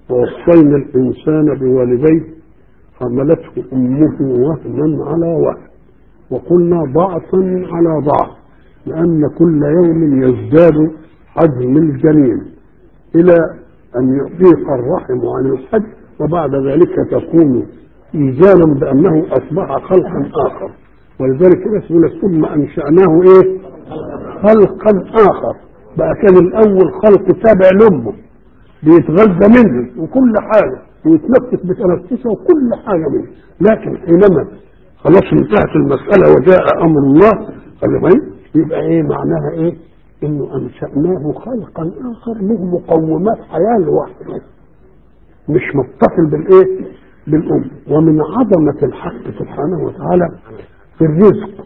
ووصينا الإنسان بوالديه حملته أمه وهنا على وهن وقلنا ضعفا على ضعف لأن كل يوم يزداد حجم الجنين إلى أن يضيق الرحم عن الحج وبعد ذلك تكون إيجانا بأنه أصبح خلقا آخر ولذلك اسمه ثم أنشأناه إيه؟ خلقا آخر بقى كان الأول خلق تابع لأمه بيتغذى منه وكل حاجة ويتنفس بتنفسه وكل حاجة منه لكن حينما خلاص انتهت المسألة وجاء أمر الله خلي بالك يبقى إيه معناها إيه؟ إنه أنشأناه خلقا آخر له مقومات حياة لوحده مش متصل بالإيه؟ بالأم ومن عظمة الحق سبحانه وتعالى في الرزق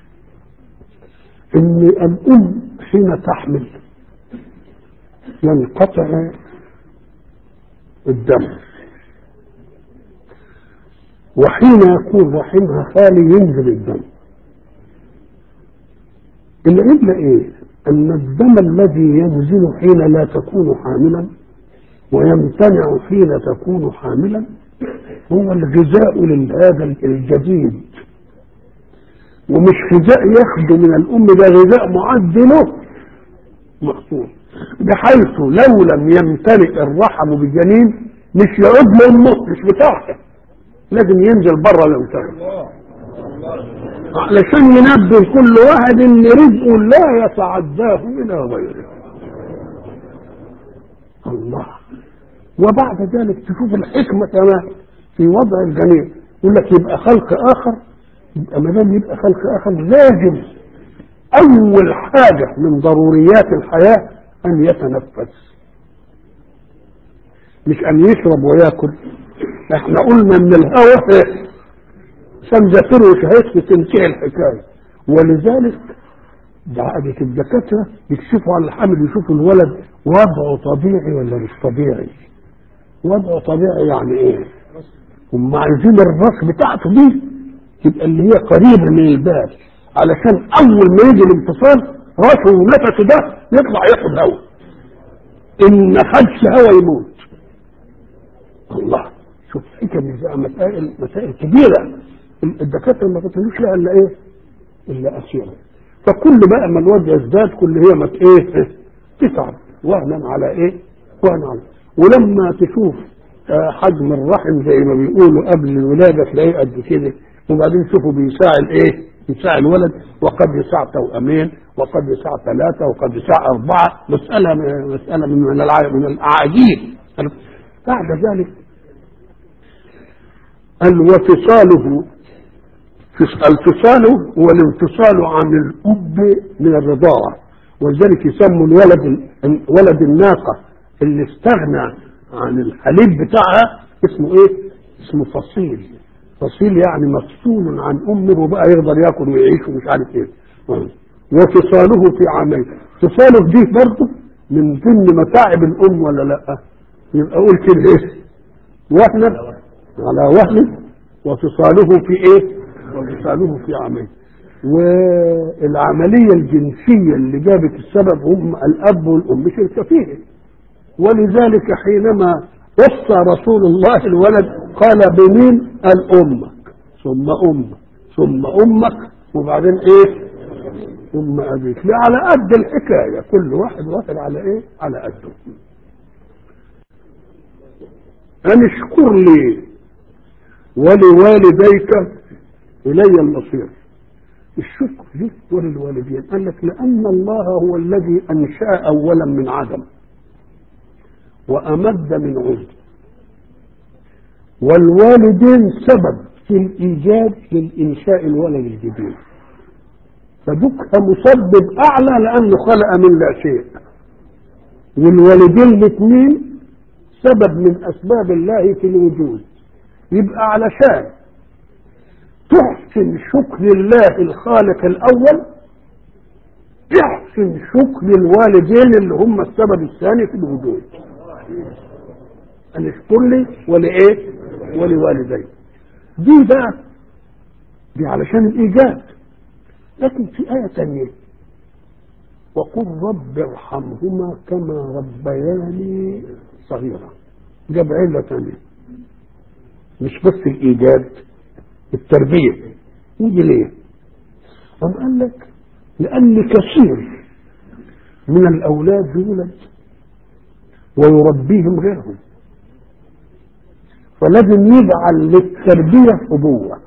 إن الأم حين تحمل ينقطع الدم وحين يكون رحمها خالي ينزل الدم العلة ايه ان الدم الذي ينزل حين لا تكون حاملا ويمتنع حين تكون حاملا هو الغذاء لهذا الجديد ومش غذاء ياخده من الام ده غذاء معد له مخصوص بحيث لو لم يمتلئ الرحم بجنين مش يعود لامه مش بتاعته لازم ينزل بره الامتحان علشان ينبه كل واحد ان رزقه لا يتعداه الى غيره الله وبعد ذلك تشوف الحكمة كمان في وضع الجميع يقول لك يبقى خلق آخر يبقى ما دام يبقى خلق آخر لازم أول حاجة من ضروريات الحياة أن يتنفس مش أن يشرب وياكل احنا قلنا ان الهواء عشان ذاكره وشهيته تنتهي الحكايه ولذلك بعد الدكاتره يكشفوا على الحمل يشوفوا الولد وضعه طبيعي ولا مش طبيعي وضعه طبيعي يعني ايه هم عايزين الراس بتاعته دي تبقى اللي هي قريبه من البال علشان اول ما يجي الانفصال راسه ونفسه ده يطلع ياخد هواء ان ما خدش هواء يموت الله شوف حكم بقى مسائل مسائل كبيره الدكاتره ما بتقولوش لها الا ايه؟ الا اسئله فكل بقى ما الواد يزداد كل هي ما ايه؟ تتعب وهنا على ايه؟ وهنا على ولما تشوف حجم الرحم زي ما بيقولوا قبل الولاده تلاقيه قد كده وبعدين شوفوا بيساع الايه؟ يساع الولد وقد يساع توأمين وقد يساع ثلاثه وقد يساع اربعه مساله مساله من من الاعاجيب بعد ذلك قال وفصاله الفصال هو الانفصال عن الأب من الرضاعة ولذلك يسموا الولد ولد الناقة اللي استغنى عن الحليب بتاعها اسمه ايه؟ اسمه فصيل فصيل يعني مفصول عن امه وبقى يقدر ياكل ويعيش ومش عارف ايه وفصاله في عامين فصاله دي برضه من ضمن متاعب الام ولا لا؟ يبقى اقول كده ايه؟ وهنا على وهن وفصاله في ايه وفصاله في عامين والعملية الجنسية اللي جابت السبب هم الأب والأم شركة فيه ولذلك حينما وصى رسول الله الولد قال بمين الأمك ثم أمك ثم أمك وبعدين إيه ثم أبيك على قد الحكاية كل واحد واحد على إيه على قده أن اشكر لي ولوالديك إلي المصير الشكر لك وللوالدين قال لك لأن الله هو الذي أنشأ أولا من عدم وأمد من عز والوالدين سبب في الإيجاد للإنشاء الولد الجديد فدك مسبب أعلى لأنه خلق من لا شيء والوالدين الاثنين سبب من أسباب الله في الوجود يبقى علشان تحسن شكر الله الخالق الأول تحسن شكر الوالدين اللي هم السبب الثاني في الوجود أن اشكر لي ولإيه ولوالدي دي بقى دي علشان الإيجاد لكن في آية ثانية وقل رب ارحمهما كما ربياني صغيرا جاب علة ثانية مش بس الإيجاد التربية يجي ليه؟ قام قال لك لأن كثير من الأولاد يولد ويربيهم غيرهم فلازم يجعل للتربية أبوة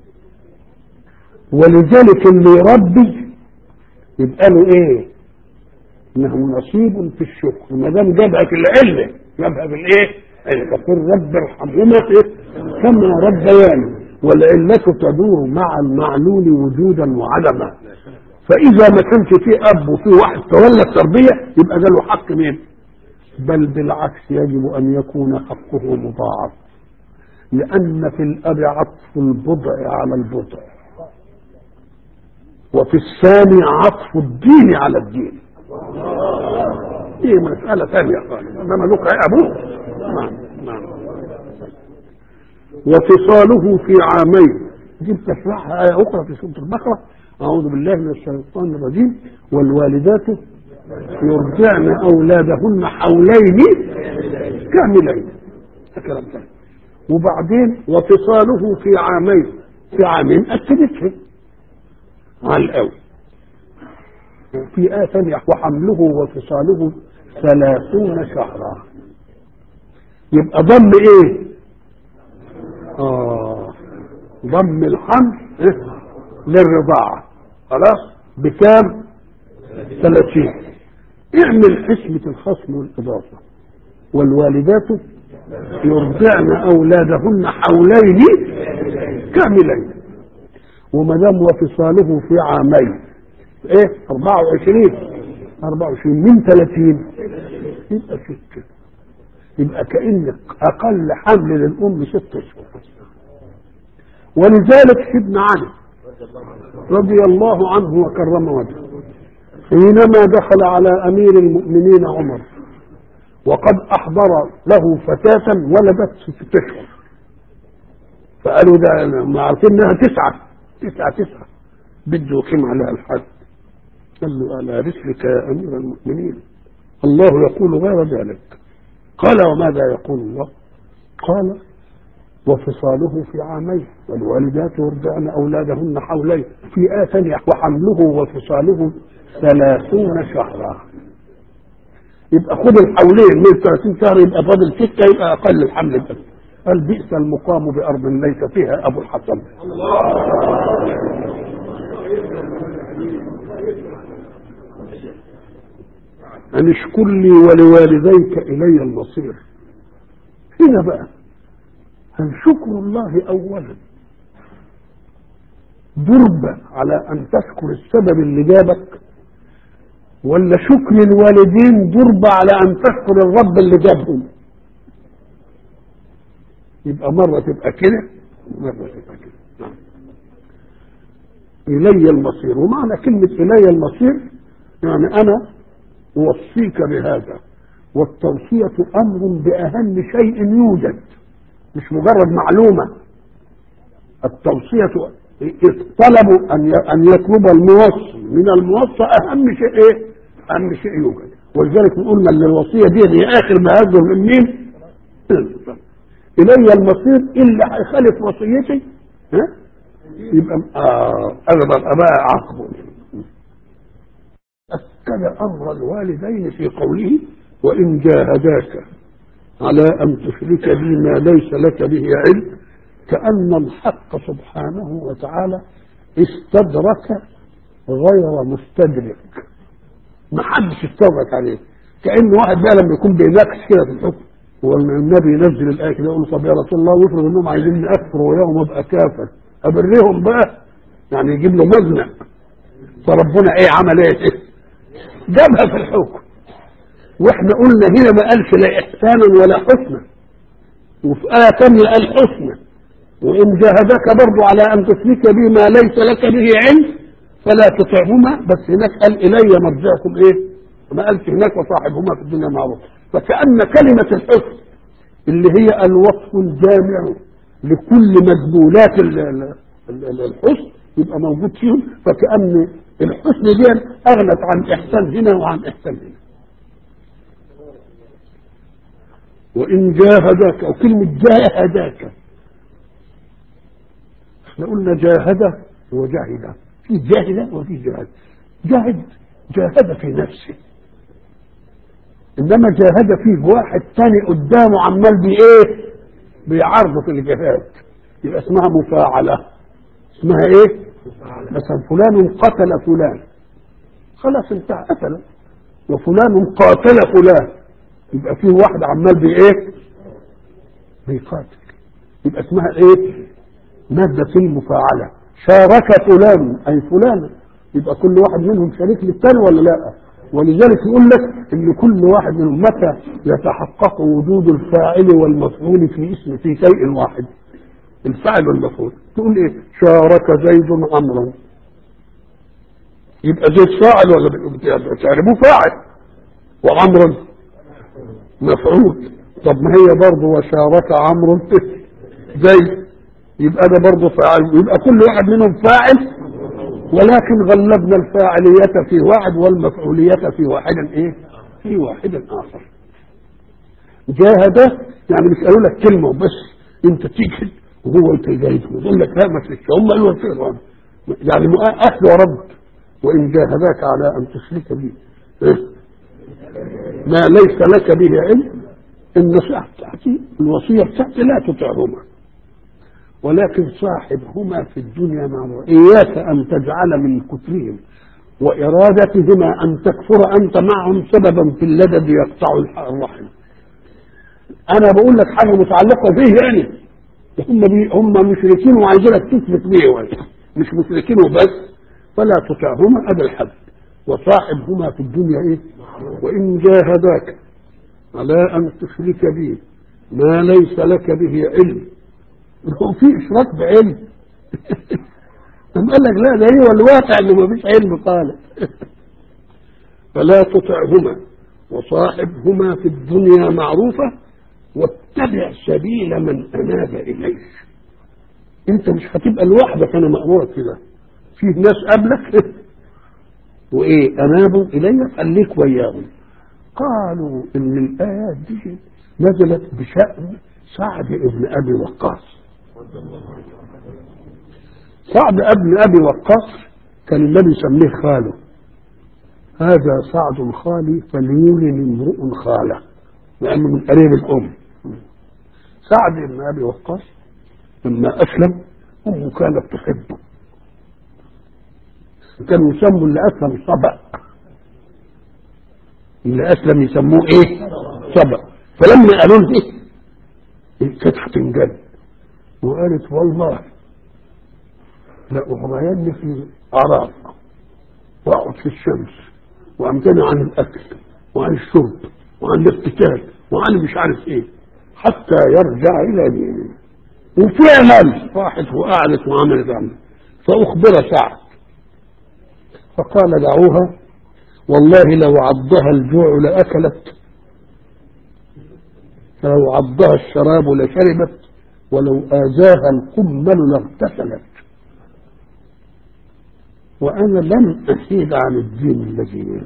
ولذلك اللي يربي يبقى له ايه؟ انه نصيب في الشكر ما دام جابها في العله جابها بالايه؟ فقل رب ارحمهما إيه؟ كما ربياني والعلة تدور مع المعلول وجودا وعدما فإذا ما كانش فيه أب وفيه واحد تولى التربية يبقى ده له حق مين؟ بل بالعكس يجب أن يكون حقه مضاعف لأن في الأب عطف البضع على البضع وفي الثاني عطف الدين على الدين دي مسألة ثانية خالص إنما لك أبوه نعم نعم وفصاله في عامين دي بتشرحها آية أخرى في سورة البقرة أعوذ بالله من الشيطان الرجيم والوالدات يرضعن أولادهن حولين كاملين كلام ثاني وبعدين وفصاله في عامين في عامين أكدتها على الأول في آية ثانية وحمله وفصاله ثلاثون شهرا يبقى ضم ايه آه ضم الحمل إيه؟ للرضاعة خلاص بكام ثلاثين اعمل حسبة الخصم والإضافة والوالدات يرضعن أولادهن حولين كاملين وما دام وفصاله في عامين ايه 24 24 من 30 يبقى ستة يبقى كأنك أقل حمل للأم ست أشهر ولذلك سيدنا علي رضي الله عنه وكرم وجهه حينما دخل على أمير المؤمنين عمر وقد أحضر له فتاة ولدت ست أشهر فقالوا ده ما عارفين انها تسعة تسعة تسعة بده يقيم عليها الحد قال له على رسلك يا أمير المؤمنين الله يقول غير ذلك قال وماذا يقول الله قال وفصاله في عامين والوالدات يرضعن أولادهن حولين في آية ثانية وحمله وفصاله ثلاثون شهرا يبقى خد الحولين من 30 شهر يبقى فاضل ستة يبقى أقل الحمل بس قال بئس المقام بأرض ليس فيها أبو الحسن أن اشكر لي ولوالديك إلي المصير هنا بقى هل شكر الله أولا ضرب على أن تشكر السبب اللي جابك ولا شكر الوالدين ضرب على أن تشكر الرب اللي جابهم يبقى مرة تبقى كده ومرة تبقى كده نعم. إلي المصير ومعنى كلمة إلي المصير يعني أنا أوصيك بهذا والتوصية أمر بأهم شيء يوجد مش مجرد معلومة التوصية طلبوا أن أن يطلب الموصي من الموصى أهم شيء إيه؟ أهم شيء يوجد ولذلك قلنا أن الوصية دي هي آخر ما يصدر من مين؟ إلي المصير اللي هيخالف وصيتي ها؟ يبقى آه أنا ببقى بقى عاقبه أكد أمر الوالدين في قوله وإن جاهداك على أن تشرك بي ما ليس لك به علم كأن الحق سبحانه وتعالى استدرك غير مستدرك ما حدش استدرك عليه كأن واحد بقى لما يكون بيناقش كده في الحكم والنبي ينزل الآية كده يقول طب يا رسول الله وافرض انهم عايزين أكفر ويوم ابقى كافر أبريهم بقى يعني يجيب له مزنق فربنا ايه عمل ايه جابها في الحكم واحنا قلنا هنا ما قالش لا احسانا ولا حسنا وفي آية ثانية قال حسنا وإن جاهداك برضو على أن تشرك بي ما ليس لك به علم فلا تطعهما بس هناك قال إلي مرجعكم إيه؟ ما قالش هناك وصاحبهما في الدنيا معروف فكأن كلمة الحسن اللي هي الوصف الجامع لكل مدلولات الحسن يبقى موجود فيهم فكأن الحسن دي أغنت عن إحسان هنا وعن إحسان هنا وإن جاهداك أو كلمة جاهداك احنا قلنا جاهد وجاهد في جاهد وفي جاهد جاهد جاهد في نفسه انما جاهد فيه واحد تاني قدامه عمال بايه بيعارضه في الجهاد يبقى اسمها مفاعله اسمها ايه مثلا فلان قتل فلان خلاص انتهى قتله وفلان قاتل فلان يبقى فيه واحد عمال بايه بيقاتل يبقى اسمها ايه مادة المفاعلة شارك فلان أي فلان يبقى كل واحد منهم شريك للثاني ولا لا ولذلك يقول لك ان كل واحد منهم متى يتحقق وجود الفاعل والمفعول في اسم في شيء واحد الفاعل والمفعول تقول ايه شارك زيد عمرا يبقى زيد فاعل ولا تعرفوا فاعل وعمرا مفعول طب ما هي برضه وشارك عمرو زيد يبقى ده برضه فاعل يبقى كل واحد منهم فاعل ولكن غلبنا الفاعلية في واحد والمفعولية في واحد ايه؟ في واحد آخر. جاهد يعني مش قالوا لك كلمة وبس أنت تيجي وهو أنت جاهد يقول لك لا ما فيش هم قالوا الفعل يعني أخذ ورد وإن جاهداك على أن تشرك بي إيه؟ ما ليس لك به علم النصيحة بتاعتي الوصية بتاعتي لا تطعهما ولكن صاحبهما في الدنيا معروف إياك أن تجعل من كفرهم وإرادتهما أن تكفر أنت معهم سببا في اللدد يقطع الرحم أنا بقول لك حاجة متعلقة به يعني هم بي هم مشركين وعايزينك تثبت به مش مشركين وبس فلا تطعهما أبا الحد وصاحبهما في الدنيا إيه وإن جاهداك على أن تشرك بي ما ليس لك به علم هو في اشراك بعلم ثم قال لك لا ده هو الواقع انه ما فيش علم قال فلا تطعهما وصاحبهما في الدنيا معروفة واتبع سبيل من أناب إليك أنت مش هتبقى لوحدك أنا مأمورك كده في ناس قبلك وإيه أنابوا إلي خليك وياهم قالوا إن الآيات دي نزلت بشأن سعد بن أبي وقاص سعد ابن ابي وقاص كان النبي يسميه خاله هذا سعد خالي فليولن امرؤ خاله لانه من قريب الام سعد بن ابي وقاص لما اسلم امه كانت تحبه كانوا يسموا اللي اسلم صبأ اللي اسلم يسموه ايه صبأ فلما قالوا له ايه كانت هتنجن وقالت والله لأغرين في عراق وأقعد في الشمس وأمتنع عن الأكل وعن الشرب وعن الاقتتال وعن مش عارف إيه حتى يرجع إلى دينه وفعلا راحت وقعدت وعملت عمل فأخبر سعد فقال دعوها والله لو عضها الجوع لأكلت لو عضها الشراب لشربت ولو آذاها القمل لاغتسلت وأنا لم أحيد عن الدين الذي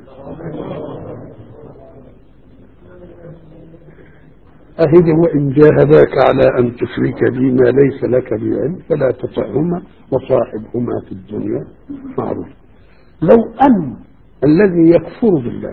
أهد وإن جاهداك على أن تشرك بي ما ليس لك بعلم فلا تطعهما وصاحبهما في الدنيا معروف لو أن الذي يكفر بالله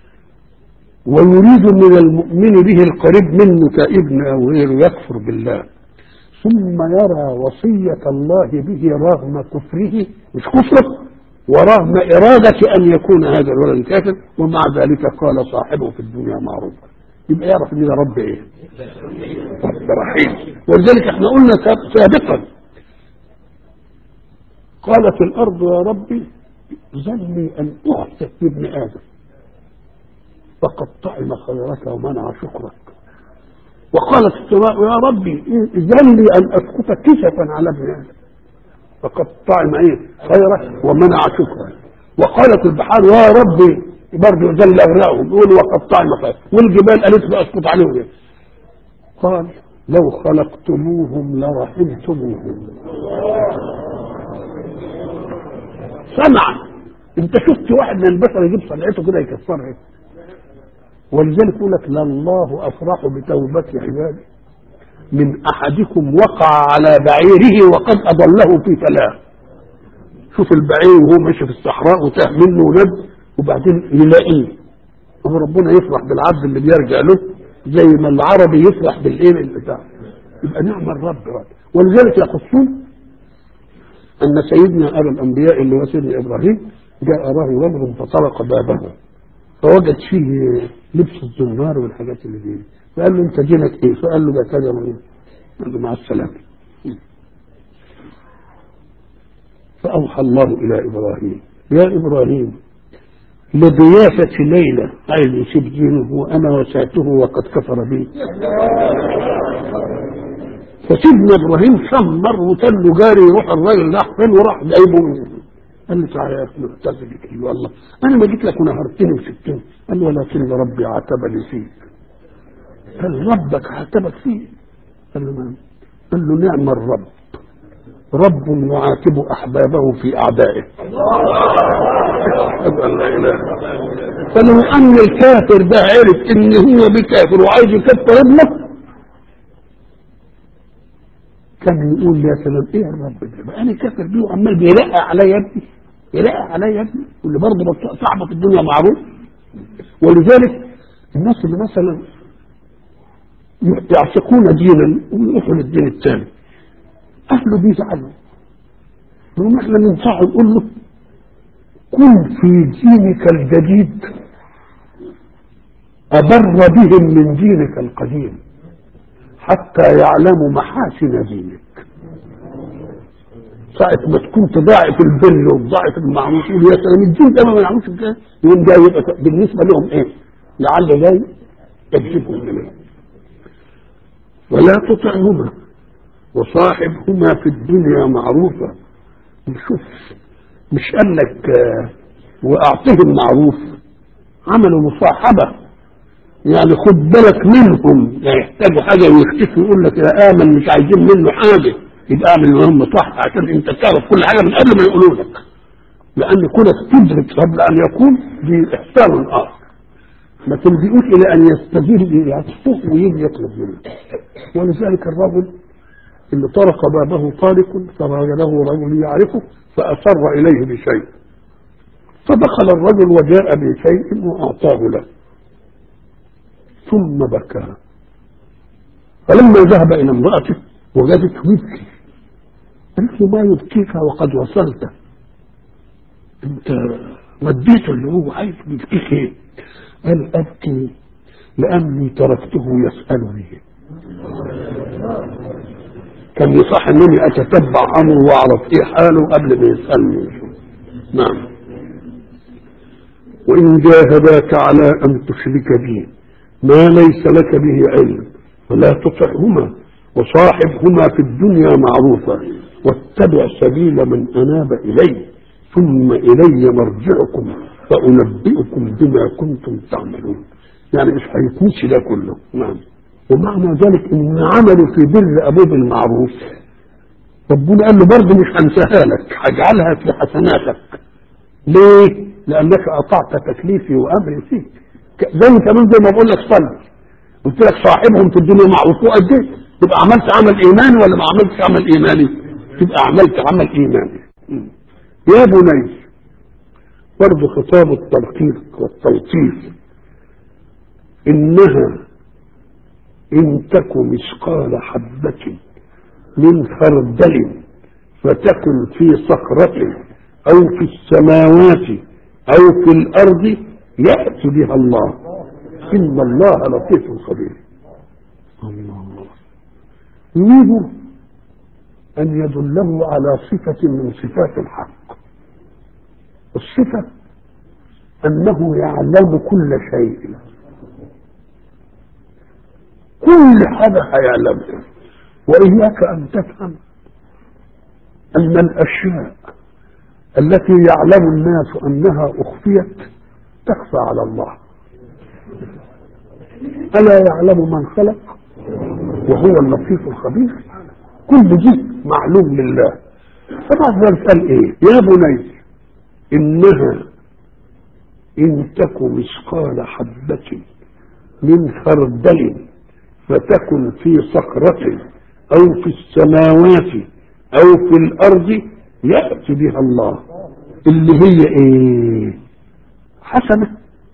ويريد من المؤمن به القريب منه كابن أو غيره يكفر بالله ثم يرى وصية الله به رغم كفره مش كفره ورغم إرادة أن يكون هذا الولد كافر ومع ذلك قال صاحبه في الدنيا معروفا يبقى يعرف ان ده رب ايه؟ رب رحيم ولذلك احنا قلنا سابقا قالت الارض يا ربي ذلني ان اخسف بابن ادم فقد طعم خيرك ومنع شكرك وقالت السماء يا ربي اذن لي ان اسقط كسفا على ابن ادم فقد طعم ايه خيرك ومنع شكرك وقالت البحار يا ربي برضه ذل اغرقهم يقول وقد طعم خير والجبال قالت له اسقط عليهم قال لو خلقتموهم لرحمتموهم سمع انت شفت واحد من البشر يجيب صنعته كده يكسرها ولذلك يقول لك لله افرح بتوبه عباده من احدكم وقع على بعيره وقد اضله في فلاه شوف البعير وهو ماشي في الصحراء وتاه منه ونب وبعدين يلاقيه هو ربنا يفرح بالعبد اللي بيرجع له زي ما العربي يفرح بالايه بتاع يبقى نعم الرب ولذلك يقصون ان سيدنا ابا الانبياء اللي هو سيدنا ابراهيم جاء له رجل فطرق بابه فوجد فيه لبس الزنار والحاجات اللي دي فقال له انت دينك ايه؟ فقال له ده كذا ابراهيم قال له مع السلامه فاوحى الله الى ابراهيم يا ابراهيم لضيافة ليلى عايز يسيب دينه وأنا وسعته وقد كفر بي فسيدنا إبراهيم شمر وتل جاري يروح الراجل راح فين وراح جايبه من قال له تعالى يا أخي معتز بك قال له الله أنا ما جيت لك ونهرتني وسبتني قال له ولكن ربي عاتبني فيك قال ربك عاتبك فيه قال له نعم قال له نعم الرب رب يعاتب احبابه في اعدائه لا اله فلو ان الكافر ده عرف ان هو بكافر وعايز يكفر ابنه كان يقول يا سلام ايه الرب ده بقى انا كافر بيه وعمال بيرقع عليا يا ابني يرقع عليا يا ابني واللي برضه صعبه في الدنيا معروف ولذلك الناس اللي مثلا يعشقون دينا ويروحوا للدين الثاني اهله بيزعلوا نقوم احنا ننصحه نقول له كن في دينك الجديد أبر بهم من دينك القديم حتى يعلموا محاسن دينك ساعة ما تكون تضاعف البر وتضاعف المعروف يقول يا سلام الدين ده ما يعملوش كده يقوم جاي يبقى بالنسبة لهم ايه؟ لعل جاي يجذبهم اليه ولا تطعهما وصاحبهما في الدنيا معروفا شوف مش قال لك آه واعطهم معروف عملوا مصاحبه يعني خد بالك منهم لا يحتاجوا حاجه ويختفوا يقول لك يا امن مش عايزين منه حاجه يبقى اعمل لهم صح عشان انت تعرف كل حاجه من قبل ما يقولوا لك لان كونك تدرك قبل ان يكون دي احسان اخر ما تلجئوش الى ان يستجيب يعطفوه ويجي يطلب منه ولذلك الرجل اللي طرق بابه طارق فرأى له رجل يعرفه فأسر إليه بشيء فدخل الرجل وجاء بشيء وأعطاه له ثم بكى فلما ذهب إلى امرأته وجدته يبكي قالت له ما يبكيك وقد وصلت انت وديته اللي هو عايز يبكيك ايه قال ابكي لاني تركته يسالني كان يصح انني اتتبع امره واعرف ايه حاله قبل ما يسالني نعم وان جاهداك على ان تشرك بي ما ليس لك به علم فلا تطعهما وصاحبهما في الدنيا معروفا واتبع سبيل من اناب الي ثم الي مرجعكم فانبئكم بما كنتم تعملون يعني مش هيفوتش ده كله نعم ومعنى ذلك ان عمله في بر ابوه بالمعروف ربنا قال له برضه مش هنساها لك هجعلها في حسناتك ليه؟ لانك اطعت تكليفي وامري فيك زي كمان زي ما بقول لك صلي قلت لك صاحبهم في الدنيا معروف وقد ايه؟ تبقى عملت عمل ايماني ولا ما عملتش عمل ايماني؟ تبقى عملت عمل ايماني يا بني برضه خطاب الترقيق والتلطيف انها إن تك مثقال حبة من خردل فتكن في صخرة أو في السماوات أو في الأرض يأتي بها الله إن الله لطيف خبير الله يريد أن يدله على صفة من صفات الحق الصفة أنه يعلم كل شيء كل حاجة هيعلمها وإياك أن تفهم أن الأشياء التي يعلم الناس أنها أخفيت تخفى على الله ألا يعلم من خلق وهو اللطيف الخبير كل دي معلوم لله فبعد ذلك قال ايه يا بني انها ان تك مثقال حبة من خردل فتكن في صخرة أو في السماوات أو في الأرض يأتي بها الله اللي هي إيه حسنة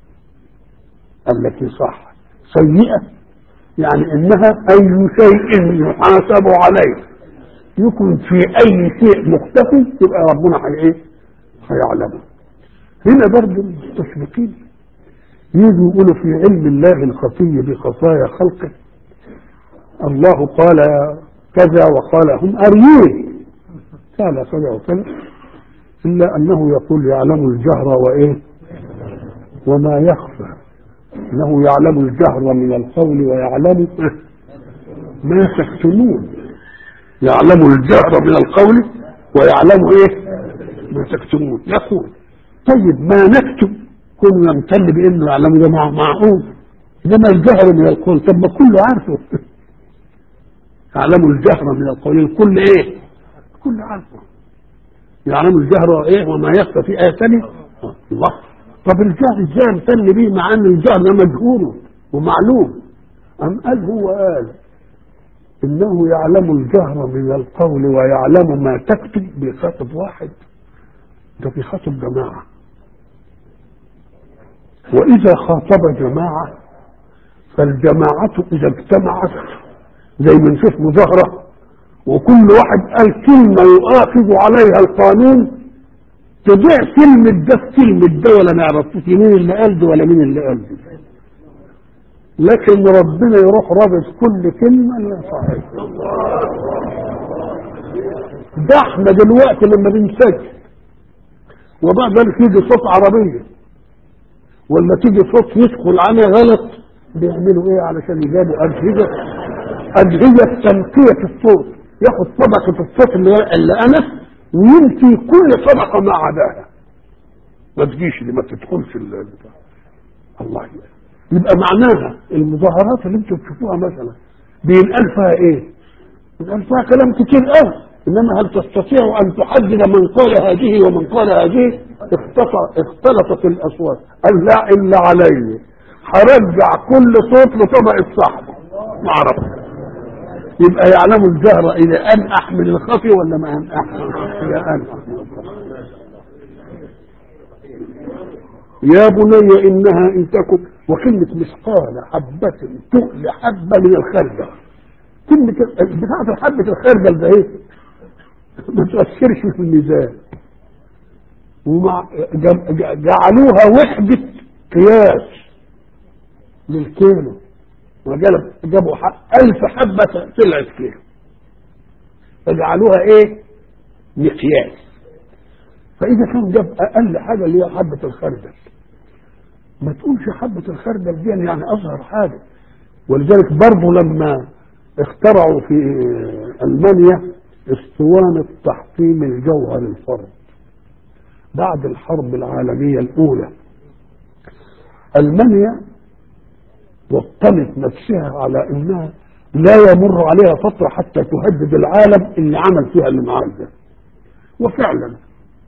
التي صح سيئة يعني إنها أي شيء يحاسب عليه يكون في أي شيء مختفي يبقى ربنا حي إيه هيعلمه هنا برضه المستشرقين يجوا يقولوا في علم الله الخفي بخفايا خلقه الله قال كذا وقال هم أريين قال كذا وكذا إلا أنه يقول يعلم الجهر وإيه وما يخفى انه يعلم الجهر من القول ويعلم ما تكتمون يعلم الجهر من القول ويعلم ايه ما تكتمون يقول طيب ما نكتب كل يمتل بانه يعلم ده مع- معقول انما الجهر من القول طب ما كله عارفه يعلم الجهر من القول الكل ايه الكل عارفه يعلم الجهر ايه وما يخفى في ايه ثانيه آه، الله طب الجهر ازاي امتن به مع ان الجهر ده مجهول ومعلوم ام قال هو قال انه يعلم الجهر من القول ويعلم ما تكتب بخطب واحد ده في خطب جماعه واذا خاطب جماعه فالجماعه اذا اجتمعت زي ما نشوف مظاهره وكل واحد قال كلمه يؤاخذ عليها القانون تضيع كلمة ده في كلمة ده ولا نعرف مين اللي قال ده ولا مين اللي قال ده لكن ربنا يروح رابط كل كلمة لا صحيح ده احنا دلوقتي لما بنسجل وبعد ذلك يجي صوت عربية ولا تيجي صوت يدخل عليه غلط بيعملوا ايه علشان يجابوا أجهزة أجهزة تنقية الصوت ياخد طبقة الصوت اللي, اللي أنا وينفي كل طبقة ما عداها ما تجيش دي ما تدخلش ال- البتاع. الله يبقى. يبقى معناها المظاهرات اللي انتم بتشوفوها مثلا بينقال فيها ايه؟ بينقال فيها كلام كتير قوي انما هل تستطيع ان تحدد من قال هذه ومن قال هذه؟ اختط- اختلطت الاصوات قال لا الا علي هرجع كل صوت لطبقة صاحبه ما اعرفش يبقى يعلم الجهر اذا ان احمل الخفي ولا ما ان احمل اذا ان احمل الخفي يا بني انها ان تكن وكلمه مثقال حبه تؤل حبه من الخردل كلمه بتاعه حبه الخردل ده ايه ما تؤثرش في الميزان ومع جم- ج- جعلوها وحده قياس للكيلو وجاب جابوا ح- ألف حبة طلعت كيلو فجعلوها إيه؟ مقياس فإذا كان جاب أقل حاجة اللي هي حبة الخردل ما تقولش حبة الخردل دي يعني أصغر حاجة ولذلك برضه لما اخترعوا في ألمانيا اسطوانة تحطيم الجوهر الفرد بعد الحرب العالمية الأولى ألمانيا وطنت نفسها على انها لا يمر عليها فتره حتى تهدد العالم اللي عمل فيها اللي معاه ده وفعلا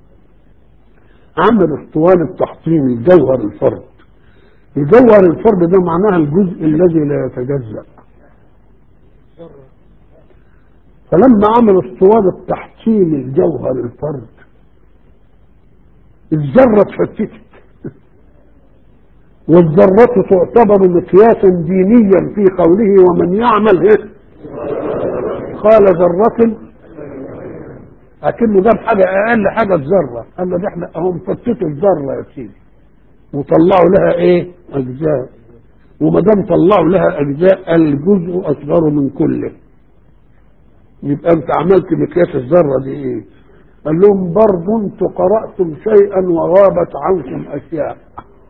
عمل اسطوانه تحطيم الجوهر الفرد الجوهر الفرد ده معناها الجزء الذي لا يتجزا فلما عمل اسطوانه تحطيم الجوهر الفرد الذره اتفتتت والذرة تعتبر مقياسا دينيا في قوله ومن يعمل ايه قال ذرة أكنه جاب حاجة أقل حاجة الذرة قال له ده احنا هم فتتوا الذرة يا سيدي وطلعوا لها ايه أجزاء وما دام طلعوا لها أجزاء الجزء أصغر من كله يبقى أنت عملت مقياس الذرة دي ايه قال لهم برضه انتوا قرأتم شيئا وغابت عنكم أشياء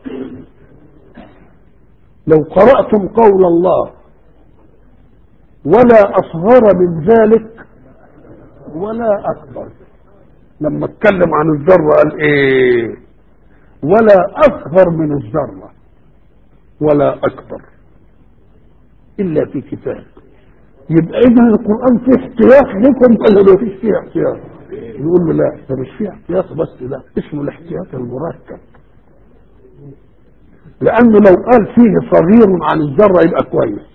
لو قرأتم قول الله ولا أصغر من ذلك ولا أكبر لما اتكلم عن الذرة قال إيه ولا أصغر من الذرة ولا أكبر إلا في كتاب يبقى إذا القرآن فيه احتياط لكم ولا ما فيش فيه احتياط يقول له لا ده مش فيه احتياط بس ده اسمه الاحتياط المركب لأنه لو قال فيه صغير عن الذرة يبقى كويس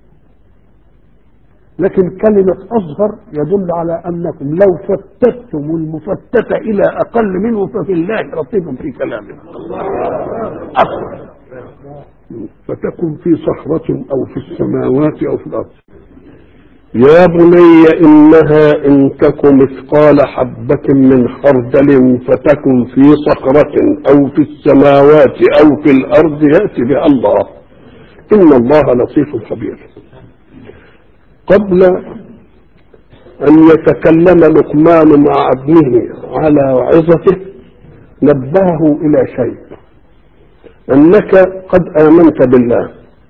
لكن كلمة أصغر يدل على أنكم لو فتتم المفتت إلى أقل منه ففي الله رصيد في كلامه أصغر فتكن في صخرة أو في السماوات أو في الأرض يا بني إنها إن تك مثقال حبة من خردل فتكن في صخرة أو في السماوات أو في الأرض يأتي بها الله إن الله لطيف خبير قبل أن يتكلم لقمان مع ابنه على وعظته نبهه إلى شيء أنك قد آمنت بالله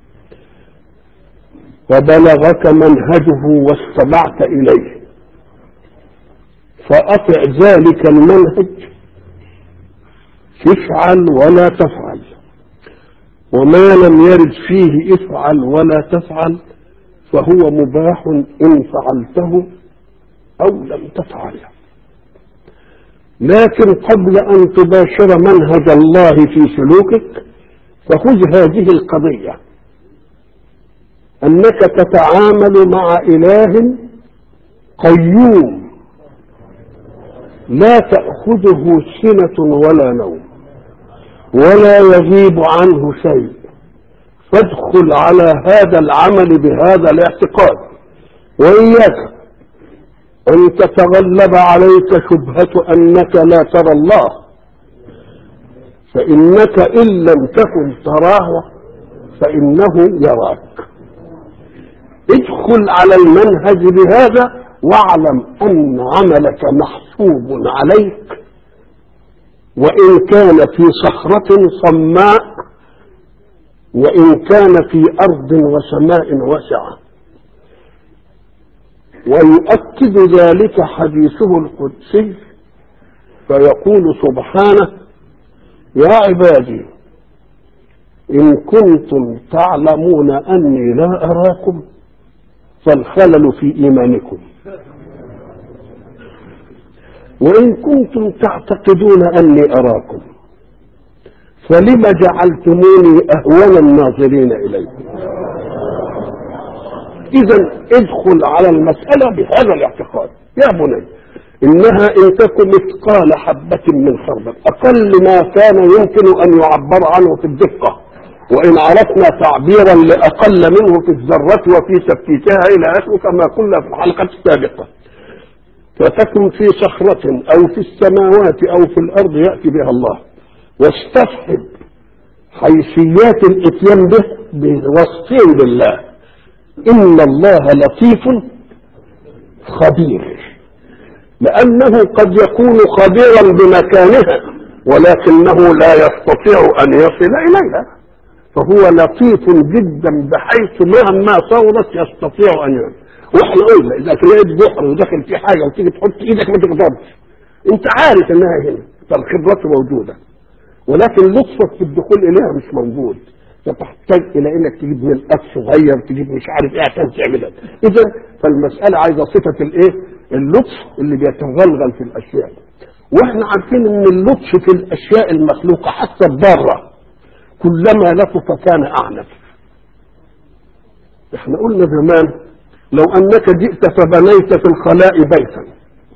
وبلغك منهجه واستمعت إليه فأطع ذلك المنهج افعل ولا تفعل وما لم يرد فيه افعل ولا تفعل فهو مباح إن فعلته أو لم تفعله لكن قبل أن تباشر منهج الله في سلوكك فخذ هذه القضية أنك تتعامل مع إله قيوم لا تأخذه سنة ولا نوم ولا يغيب عنه شيء فادخل على هذا العمل بهذا الاعتقاد وإياك أن تتغلب عليك شبهة أنك لا ترى الله فإنك إن لم تكن تراه فإنه يراك ادخل على المنهج بهذا واعلم أن عملك محسوب عليك وإن كان في صخرة صماء وإن كان في أرض وسماء واسعة ويؤكد ذلك حديثه القدسي فيقول سبحانه يا عبادي إن كنتم تعلمون أني لا أراكم فالخلل في إيمانكم وإن كنتم تعتقدون أني أراكم فلم جعلتموني أهون الناظرين إليكم إذا ادخل على المسألة بهذا الاعتقاد يا بني إنها إن تكن مثقال حبة من خردل أقل ما كان يمكن أن يعبر عنه في الدقة وإن عرفنا تعبيرا لأقل منه في الذرة وفي تفتيتها إلى آخره كما قلنا في الحلقة السابقة فتكن في صخرة أو في السماوات أو في الأرض يأتي بها الله واستفحب حيثيات الإتيان به بوصفين بالله إن الله لطيف خبير لأنه قد يكون خبيرا بمكانها ولكنه لا يستطيع أن يصل إليها فهو لطيف جدا بحيث مهما صورت يستطيع أن يصل واحنا قلنا إذا لقيت بحر وداخل في حاجة وتيجي تحط إيدك ما تقدرش أنت عارف إنها هنا فالخبرة موجودة ولكن لطفك في الدخول إليها مش موجود فتحتاج الى انك تجيب من الاب صغير تجيب مش عارف ايه عشان تعملها اذا فالمساله عايزه صفه الايه اللطف اللي بيتغلغل في الاشياء واحنا عارفين ان اللطف في الاشياء المخلوقه حتى الضاره كلما لطف كان اعنف احنا قلنا زمان لو انك جئت فبنيت في الخلاء بيتا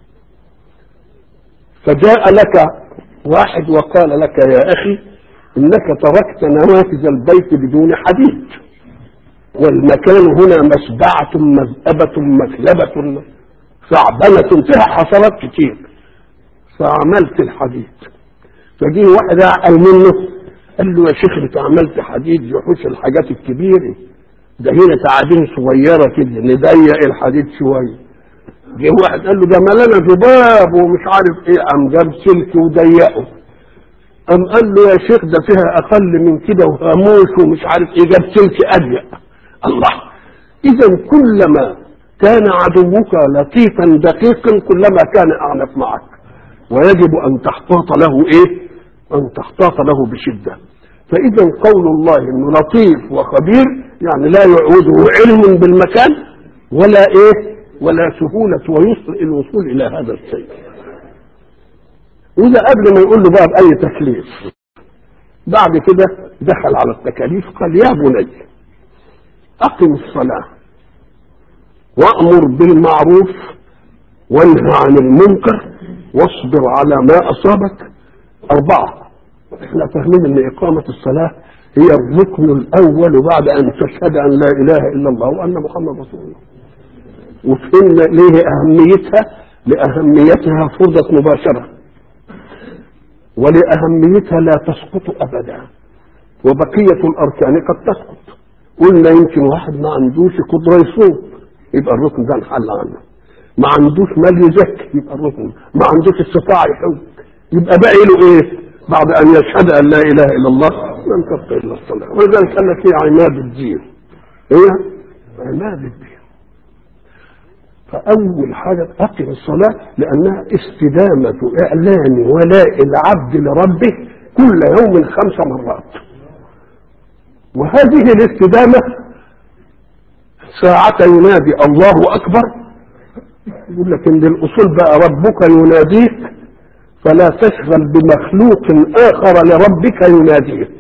فجاء لك واحد وقال لك يا اخي انك تركت نوافذ البيت بدون حديد والمكان هنا مسبعة مذأبة مكلبة ثعبنة فيها حصلات كتير فعملت الحديد فجي واحد اعقل منه قال له يا شيخ انت عملت حديد يحوش الحاجات الكبيرة ده هنا تعابين صغيرة كده نضيق الحديد شوية جه واحد قال له ده ملانة ذباب ومش عارف ايه قام جاب سلك وضيقه قام قال له يا شيخ ده فيها اقل من كده وهاموش ومش عارف ايه جاب سلك اضيق الله اذا كلما كان عدوك لطيفا دقيقا كلما كان اعنف معك ويجب ان تحتاط له ايه ان تحتاط له بشده فاذا قول الله انه لطيف وخبير يعني لا يعوده علم بالمكان ولا ايه ولا سهوله ويسر الوصول الى هذا الشيء وده قبل ما يقول له بقى بأي تكليف بعد كده دخل على التكاليف قال يا بني أقم الصلاة وأمر بالمعروف وانهى عن المنكر واصبر على ما أصابك أربعة احنا فاهمين ان إقامة الصلاة هي الركن الأول بعد أن تشهد أن لا إله إلا الله وأن محمد رسول الله وفهمنا ليه أهميتها لأهميتها فرضت مباشرة ولأهميتها لا تسقط أبدا وبقية الأركان قد تسقط قلنا يمكن واحد ما عندوش قدرة يصوم يبقى الركن ده انحل عنه ما عندوش مال يزكي يبقى الركن ما عندوش استطاعة يحج يبقى باقي له ايه بعد ان يشهد ان لا اله الا الله لن تبقى الا الصلاه ولذلك قال لك ايه عماد الدين ايه عماد الدين فاول حاجه اقم الصلاه لانها استدامه اعلان ولاء العبد لربه كل يوم خمس مرات وهذه الاستدامه ساعة ينادي الله أكبر يقول لك إن الأصول بقى ربك يناديك فلا تشغل بمخلوق آخر لربك يناديك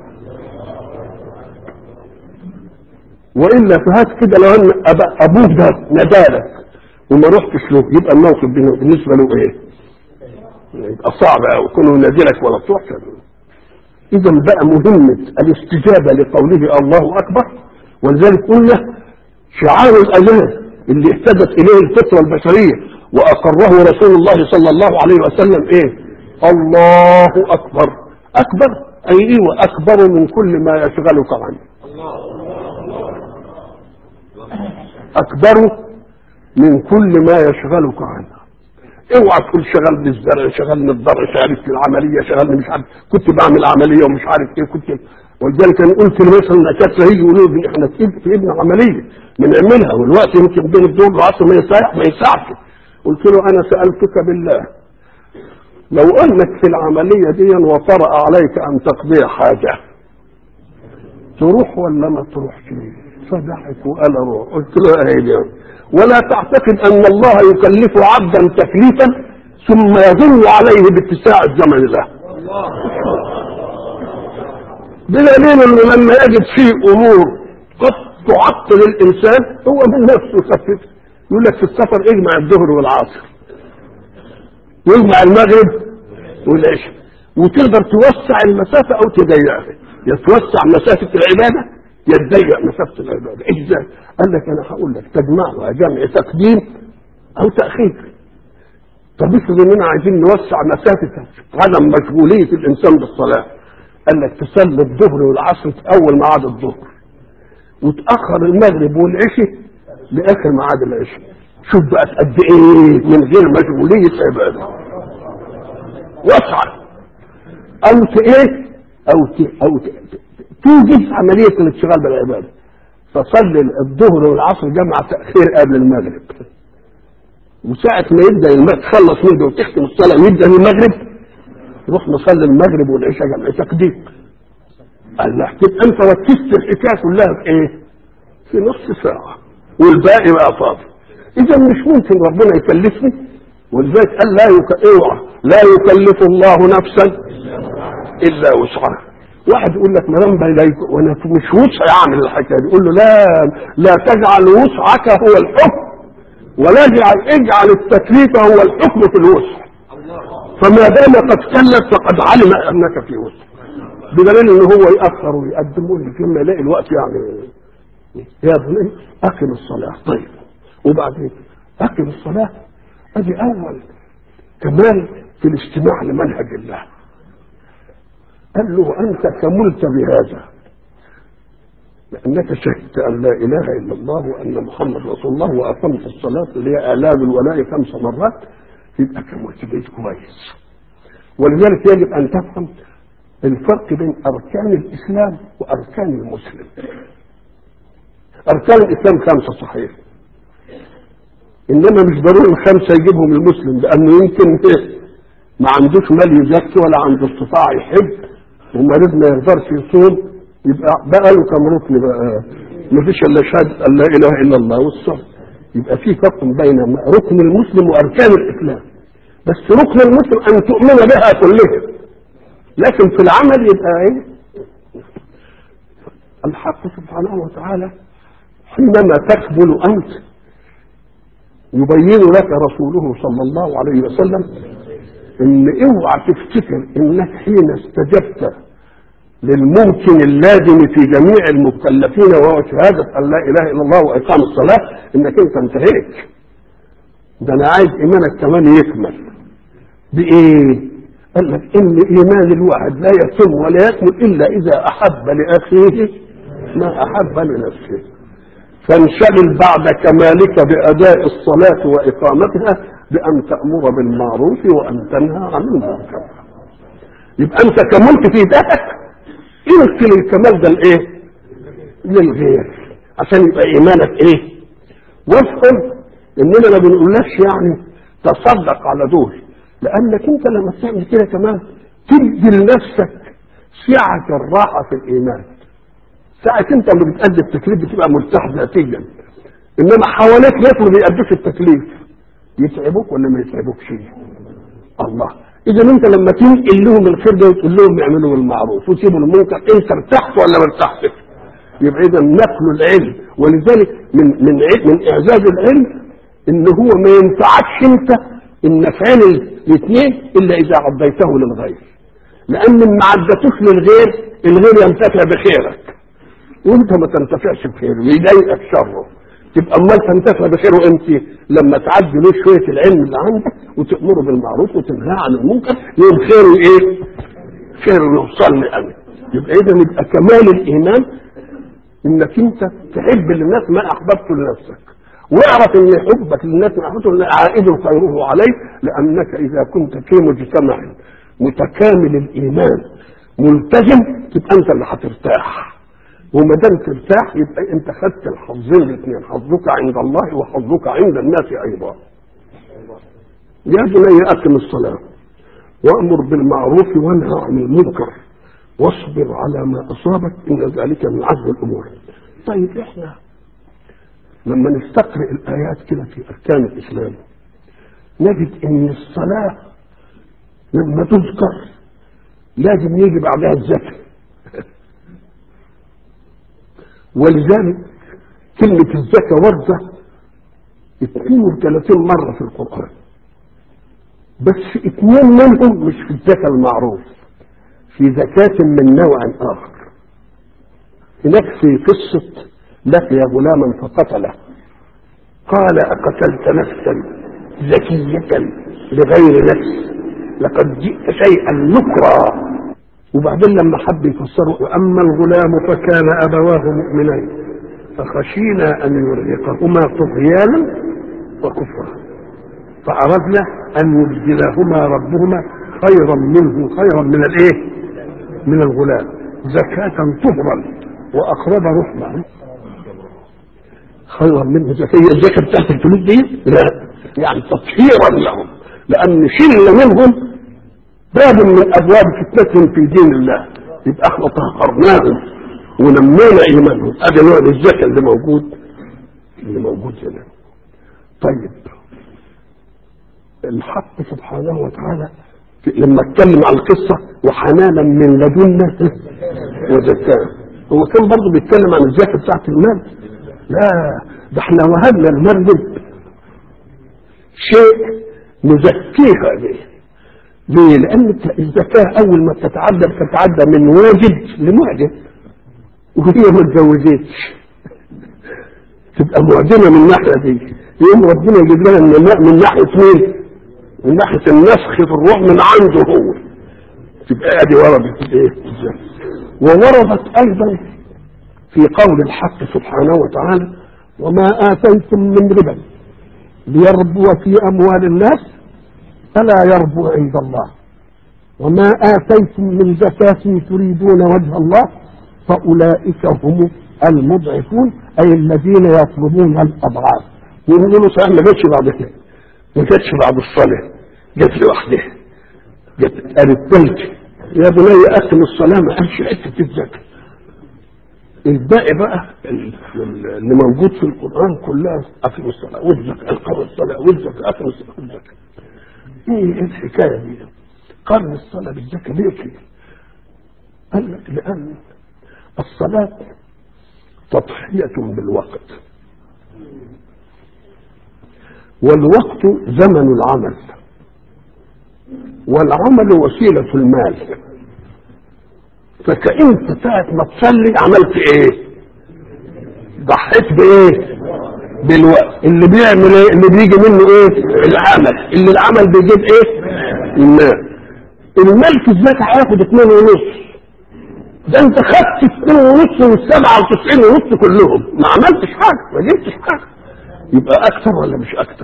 وإلا فهات كده لو أن أبوك ده ندالك وما رحتش له يبقى الموقف بالنسبة له إيه؟ يبقى صعب أوي كونه ينادي لك ولا تروح إذا بقى مهمة الاستجابة لقوله الله أكبر ولذلك قلنا شعار الأذان اللي اهتدت إليه الفطرة البشرية وأقره رسول الله صلى الله عليه وسلم إيه الله أكبر أكبر أي إيه وأكبر من كل ما يشغلك عنه أكبر من كل ما يشغلك عنه اوعى تقول شغلني الزرع شغلني الضرع شارك في العمليه شغلني مش عارف كنت بعمل عمليه ومش عارف ايه كنت ولذلك انا قلت مثلا دكاتره يجي يقولوا لي احنا في ابن عمليه بنعملها والوقت يمكن بين الدول والعصر ما يساعد ما يساعدش قلت له انا سالتك بالله لو انك في العمليه دي وطرأ عليك ان تقضي حاجه تروح ولا ما تروحش فضحك وقال اروح قلت له ايه ولا تعتقد ان الله يكلف عبدا تكليفا ثم يظن عليه باتساع الزمن له بدليل انه لما يجد فيه امور قد تعطل الانسان هو من نفسه يخفف يقول لك في السفر اجمع الظهر والعصر واجمع المغرب والعشاء وتقدر توسع المسافه او تضيقها يا توسع مسافه العباده يا تضيق مسافه العباده ازاي؟ قال لك انا هقول لك تجمعها جمع تقديم او تاخير طب افرض اننا عايزين نوسع مسافه عدم مشغوليه الانسان بالصلاه قال لك تصلي الظهر والعصر في اول ميعاد الظهر وتاخر المغرب والعشاء لاخر ميعاد العشاء شوف بقى قد ايه من غير مشغوليه عباده واسعه او ت ايه او ت او ت توجد عمليه الانشغال بالعباده فصلي الظهر والعصر جمع تاخير قبل المغرب وساعة ما يبدا المغرب تخلص منه وتختم الصلاه ويبدا المغرب روح نصلي المغرب والعشاء جمع تقديم قال له تبقى انت ركزت الحكايه كلها في ايه؟ في نص ساعه والباقي بقى فاضي اذا مش ممكن ربنا يكلفني ولذلك قال لا يك... اوعى لا يكلف الله نفسا الا وسعها واحد يقول لك ما دام وانا مش وسعي اعمل الحكايه دي يقول له لا لا تجعل وسعك هو الحكم ولا اجعل اجعل التكليف هو الحكم في الوسع فما دام قد كلف فقد علم انك في وسع بدليل ان هو ياخر ويقدم لما يلاقي الوقت يعني يا ابني اقم الصلاه طيب وبعدين اقم الصلاه ادي اول كمال في الاستماع لمنهج الله قال له أنت كملت بهذا لأنك شهدت أن لا إله إلا الله وأن محمد رسول الله وأقمت الصلاة اللي هي آلاف الولاء خمس مرات يبقى كملت بيت كويس ولذلك يجب أن تفهم الفرق بين أركان الإسلام وأركان المسلم أركان الإسلام خمسة صحيح إنما مش ضروري الخمسة يجيبهم المسلم لأنه يمكن ما عندوش مال يزكي ولا عنده استطاعة يحب ومريض ما يقدرش يصوم يبقى بقى له كم ركن بقى ما فيش الا شهاده ان لا اله الا الله والصوم يبقى في فرق بين ركن المسلم واركان الاسلام بس ركن المسلم ان تؤمن بها كلها لكن في العمل يبقى ايه الحق سبحانه وتعالى حينما تقبل انت يبين لك رسوله صلى الله عليه وسلم ان اوعى تفتكر انك حين استجبت للممكن اللازم في جميع المكلفين وهو شهادة أن لا إله إلا الله وإقام الصلاة إنك أنت انتهيت. ده أنا عايز إيمانك كمان يكمل. بإيه؟ قال لك إن إيمان الواحد لا يتم ولا يكمل إلا إذا أحب لأخيه ما أحب لنفسه. فانشغل بعد كمالك بأداء الصلاة وإقامتها بأن تأمر بالمعروف وأن تنهى عن المنكر. يبقى أنت كملت في ذاتك يمكن الكمال ده لايه للغير عشان يبقى ايمانك ايه وافهم اننا ما بنقولكش يعني تصدق على دول لانك انت لما تعمل كده كمان تدي لنفسك سعة الراحة في الايمان ساعة انت اللي بتأدي التكليف بتبقى مرتاح ذاتيا انما حواليك ناس ما بيأدوش التكليف يتعبوك ولا ما يتعبوكش الله اذا انت لما تنقل لهم الخير ده وتقول لهم يعملوا المعروف وتسيبوا المنكر انت ارتحت ولا ما ارتحتش يبقى اذا نقل العلم ولذلك من من من اعزاز العلم ان هو ما ينفعكش انت النفعين الاثنين الا اذا عديته للغير لان ما عدتوش للغير الغير ينتفع بخيرك وانت ما تنتفعش بخيره ويضايقك شره تبقى امال تنتفع بخيره امتى لما تعدي له شويه العلم اللي عندك وتامره بالمعروف وتنهاه عن المنكر يوم خيره ايه؟ خيره يوصل لي انا يبقى اذا يبقى كمال الايمان انك انت تحب للناس ما احببته لنفسك واعرف ان حبك للناس ما احببته عائد خيره عليك لانك اذا كنت في مجتمع متكامل الايمان ملتزم تبقى انت اللي هترتاح وما دام ترتاح يبقى انت خدت الحظين الاثنين حظك عند الله وحظك عند الناس ايضا يا بني اقم الصلاه وامر بالمعروف وانهى عن المنكر واصبر على ما اصابك ان ذلك من عزم الامور طيب احنا لما نستقرئ الايات كده في اركان الاسلام نجد ان الصلاه لما تذكر لازم يجي بعدها الزكاه ولذلك كلمة الزكاة واردة 32 مرة في القرآن بس اثنين منهم مش في الزكاة المعروف في زكاة من نوع آخر هناك في قصة لقي غلاما فقتله قال أقتلت نفسا زكية لغير نفس لقد جئت شيئا نكرا وبعدين لما حب يفسره واما الغلام فكان ابواه مؤمنين فخشينا ان يرهقهما طغيانا وكفرا فاردنا ان يبدلهما ربهما خيرا منه خيرا من الايه؟ من الغلام زكاة طهرا واقرب رحمة خيرا منه زكاة الزكاة بتاعت الفلوس دي لا يعني تطهيرا لهم لان شل منهم باب من ابواب فتنتهم في دين الله يبقى احنا طهرناهم ونمينا ايمانهم ادي نوع الزكاه اللي موجود اللي موجود هنا طيب الحق سبحانه وتعالى لما اتكلم عن القصه وحنانا من لدنا وزكاه هو كان برضه بيتكلم عن الزكاه بتاعت المال لا ده احنا وهبنا المريم شيء نزكيها به ليه؟ لأن الزكاة أول ما بتتعدى بتتعدى من واجب لمعجب وهي ما اتجوزتش تبقى معدمة من الناحية دي يقوم ربنا يجيب لها من ناحية مين؟ من ناحية النسخ في الروح من عنده هو تبقى ادي وردت الايه؟ ووردت أيضا في قول الحق سبحانه وتعالى وما آتيتم من ربا ليربو في أموال الناس فلا يربو عند الله وما آتيتم من زكاة تريدون وجه الله فأولئك هم المضعفون أي الذين يطلبون الأضعاف يقولوا صحيح ما جاتش بعد كده ما جاتش بعد الصلاة جت لوحدها جت قالت تلك يا بني أقم الصلاة ما قالش حتة الزكاة الباقي بقى اللي موجود في القرآن كلها أقم الصلاة والزكاة أقم الصلاة والزكاة أقم الصلاة والزكاة ايه الحكايه دي؟ قرن الصلاه بالزكاه ليه كده؟ قال لك لأن الصلاة تضحية بالوقت والوقت زمن العمل والعمل وسيلة المال فكأنت ساعة ما تصلي عملت ايه ضحيت بايه بالوقت اللي بيعمل ايه اللي بيجي منه ايه العمل اللي العمل بيجيب ايه المال المال في الزكاة هياخد اتنين ونص ده انت خدت اتنين ونص والسبعة وتسعين ونص كلهم ما عملتش حاجة ما جبتش حاجة يبقى اكثر ولا مش اكثر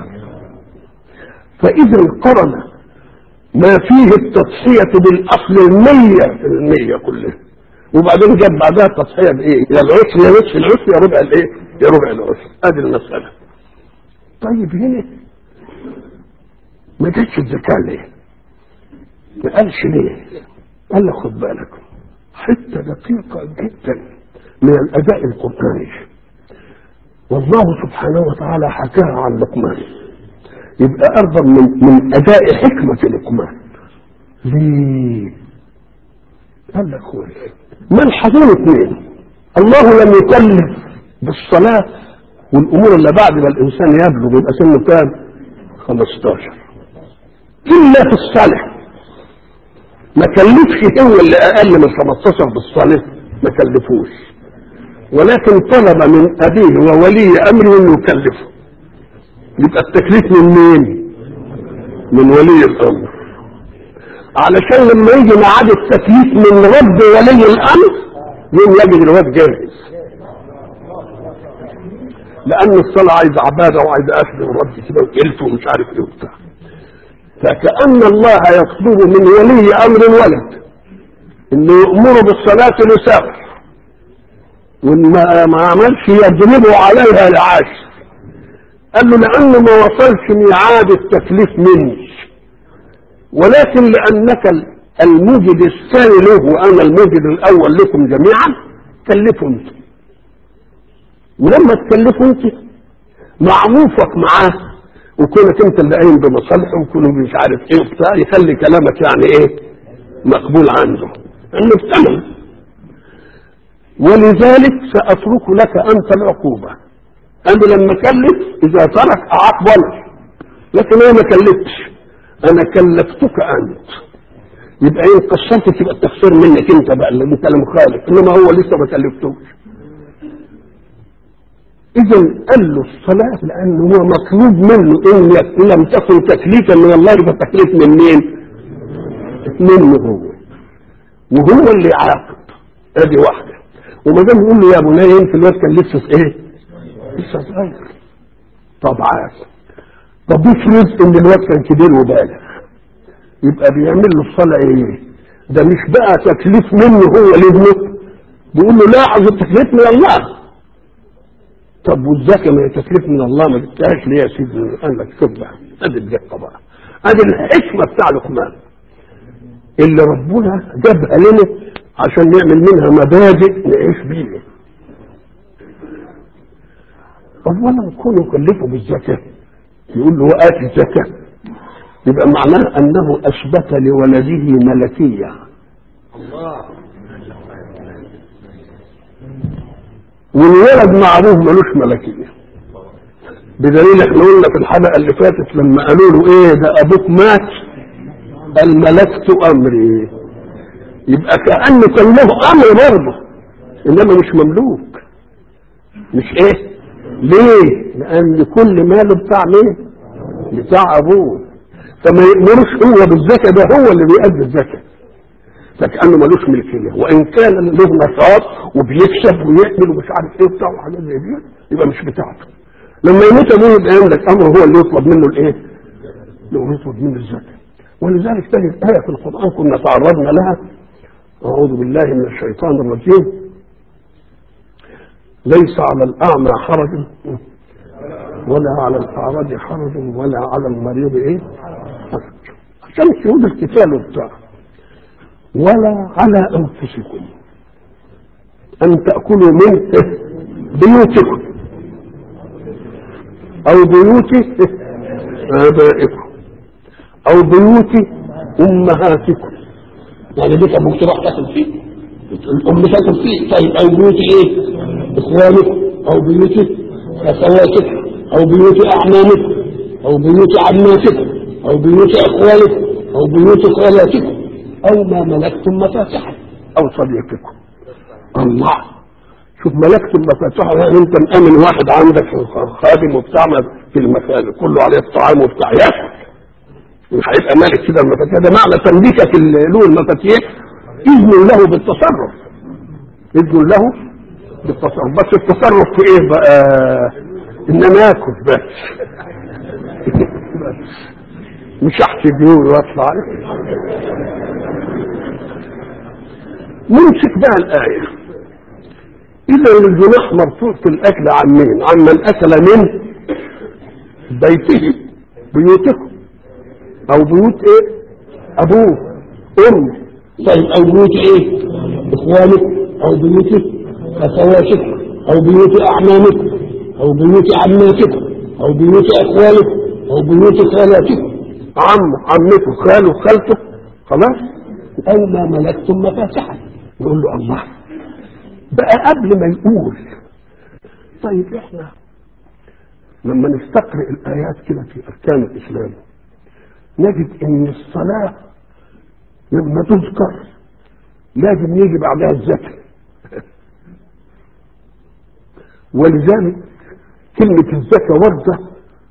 فاذا قرن ما فيه التضحية بالاصل المية في المية كلها وبعدين جاب بعدها التضحية بايه يا العشر يا نصف العشر يا ربع الايه يا ربع العشر ادي المسألة طيب هنا ما جاتش الزكاة ليه ما قالش ليه قال لك خد بالك حتة دقيقة جدا من الأداء القرآني والله سبحانه وتعالى حكاها عن لقمان يبقى أرضا من, من أداء حكمة لقمان ليه قال لك هو ملحظين اثنين الله لم يكلف بالصلاة والأمور اللي بعد ما الإنسان يبلغ يبقى سنه كام 15 إلا في الصلاة ما كلفش هو اللي اقل من 15 بالصلاه ما كلفوش ولكن طلب من ابيه وولي امره انه يكلفه يبقى التكليف من مين من ولي الامر علشان لما يجي ميعاد التكليف من رب ولي الامر يوم يجد الواد جاهز لان الصلاه عايزه عباده وعايزه اكل ورد كده وكلف ومش عارف ايه وبتاع فكأن الله يطلب من ولي أمر الولد إنه يأمره بالصلاة لسافر وإن ما, ما عملش يضربه عليها لعاشر قال له لأنه ما وصلش ميعاد التكليف مني ولكن لأنك الموجد الثاني له وأنا الموجد الأول لكم جميعا كلفوا أنت ولما تكلفوا أنت معروفك معاه وكونك انت اللي قايم بمصالحه وكونه مش عارف ايه وبتاع يخلي كلامك يعني ايه مقبول عنده انه بثمن ولذلك ساترك لك انت العقوبه انا لما كلف اذا ترك اعاقبه لكن انا ما كلفتش انا كلفتك انت يبقى ايه قصرت تبقى التقصير منك انت بقى اللي انت المخالف انما هو لسه ما كلفتوش اذا قال له الصلاة لانه هو مطلوب منه ان لم تكن تكليفا من الله يبقى تكليف من مين منه هو وهو اللي يعاقب ادي واحدة وما دام يقول له يا بني انت الواد كان لسه ايه لسه صغير طب عارف طب افرض ان الواد كان كبير وبالغ يبقى بيعمل له الصلاة ايه ده مش بقى تكليف منه هو لابنه بيقول له لاحظ التكليف من الله طب والزكاة ما هي تكليف من الله ما جبتهاش ليه يا سيدي؟ قال لك شوف بقى ادي الدقة بقى ادي الحكمة بتاع لقمان اللي ربنا جابها لنا عشان نعمل منها مبادئ نعيش بيها اولا كونه يكلفه بالزكاة يقول له وآت الزكاة يبقى معناه انه اثبت لولده ملكية الله والولد معروف ملوش ملكية بدليل احنا قلنا في الحلقة اللي فاتت لما قالوا له ايه ده ابوك مات قال ملكت امري يبقى كأنه كان له امر برضه انما مش مملوك مش ايه ليه لان كل ماله بتاع مين بتاع ابوه فما يأمرش هو بالزكاة ده هو اللي بيأدي الزكاة فكأنه ملوش ملكية وإن كان له نشاط وبيكسب ويعمل ومش عارف إيه وبتاع وحاجات زي دي يبقى مش بتاعته لما يموت أبوه يبقى عندك أمر هو اللي يطلب منه الإيه؟ اللي يطلب منه الزكاة ولذلك تجد آية في القرآن كنا تعرضنا لها أعوذ بالله من الشيطان الرجيم ليس على الأعمى حرج ولا على الأعرج حرج ولا على المريض إيه؟ حرج عشان شهود القتال وبتاع ولا على أنفسكم أن تأكلوا من بيوتكم أو بيوت آبائكم أو بيوت أمهاتكم يعني بيت أبوك تروح تاكل فيه الام ساكن فيه طيب او بيوت ايه اخوانك او بيوت اخواتك او بيوت اعمامك او بيوت عماتك او بيوت اخوالك او بيوت خالاتك او ما ملكتم مفاتحه او صديقكم الله شوف ملكتم مفاتحه يعني انت مأمن واحد عندك خادم وبتاع في المكان كله عليه الطعام وبتاع ياكل هيبقى مالك كده المفاتيح ده معنى تمليكك له المفاتيح اذن له بالتصرف اذن له بالتصرف بس التصرف في ايه بقى ان انا اكل بس مش احكي ديون واطلع نمسك بقى الايه اذا الجناح مرفوع في الاكل عن مين عن من اكل من بيته بيوتكم او بيوت ايه ابوه ام طيب او بيوت ايه اخوانك او بيوت اخواتك او بيوت اعمامك او بيوت عماتك او بيوت اخوالك او بيوت خالاتك عم عمته خاله خالته خلاص او ما ملكتم مفاتحه يقول له الله بقى قبل ما يقول طيب احنا لما نستقرئ الايات كده في اركان الاسلام نجد ان الصلاه لما تذكر لازم يجي بعدها الزكاه ولذلك كلمه الزكاه ورده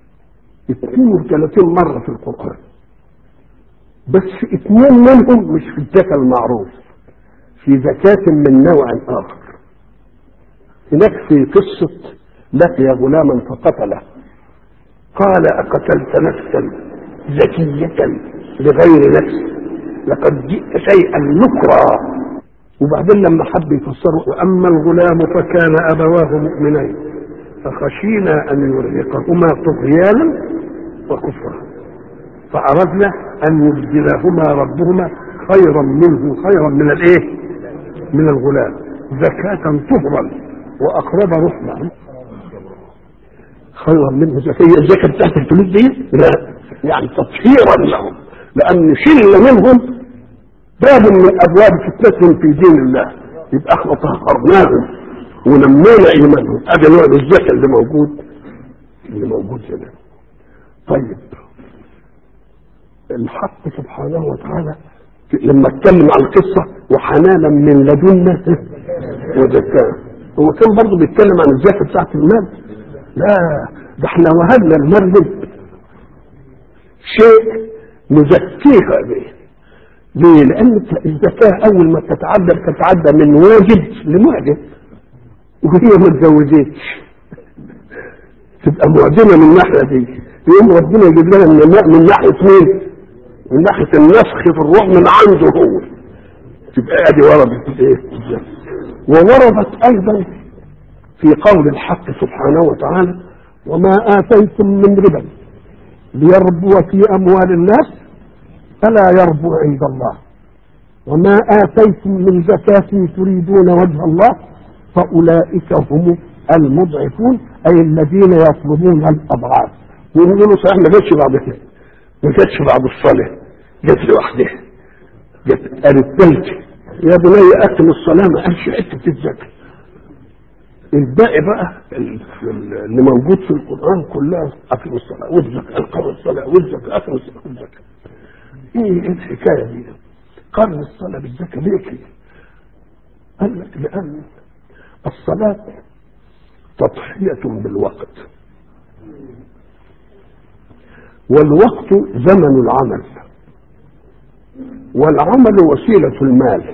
32 مرة في القرآن بس اثنين منهم مش في الزكاة المعروف في زكاة من نوع آخر هناك في قصة لقي غلاما فقتله قال أقتلت نفسا زكية لغير نفس لقد جئت شيئا نكرا وبعدين لما حب يفسره وأما الغلام فكان أبواه مؤمنين فخشينا أن يرهقهما طغيانا وكفرا فأردنا أن يبدلهما ربهما خيرا منه خيرا من الإيه؟ من الغلام زكاة طهرا وأقرب رحمة خيرا منه زكاة الزكاة بتاعت الفلوس دي لا يعني تطهيرا لهم لأن شلة منهم باب من أبواب فتنتهم في دين الله يبقى احنا طهرناهم ونمينا ايمانهم ادي نوع الزكاه اللي موجود اللي موجود هنا طيب الحق سبحانه وتعالى لما اتكلم عن القصه وحنانا من لدنا وزكاه هو كان برضه بيتكلم عن الزكاه بتاعت المال لا ده احنا وهبنا المريم شيء نزكيها به ليه؟ لأن الزكاة أول ما تتعدى تتعدى من واجب لمعجب وهي ما اتجوزتش تبقى معدمه من الناحيه دي يقوم ربنا يجيب لها من, من ناحيه مين؟ من ناحيه النفخ في الروح من عنده هو تبقى ادي وردت ايه؟ ووردت ايضا في قول الحق سبحانه وتعالى وما اتيتم من ربا ليربو في اموال الناس فلا يربو عند الله وما اتيتم من زكاه تريدون وجه الله فأولئك هم المضعفون أي الذين يطلبون الأضعاف ويقولوا صحيح ما جاتش بعد كده ما جاتش بعد الصلاة جت لوحدها جت قالت تلت يا بني أقم الصلاة ما قالش حتة الزكاة الباقي بقى اللي موجود في القرآن كلها أقم الصلاة والزكاة أقم الصلاة والزكاة أقم الصلاة والزكاة إيه الحكاية دي؟ قارن الصلاة بالزكاة ليه كده؟ قال لك لأن الصلاة تضحية بالوقت والوقت زمن العمل والعمل وسيلة المال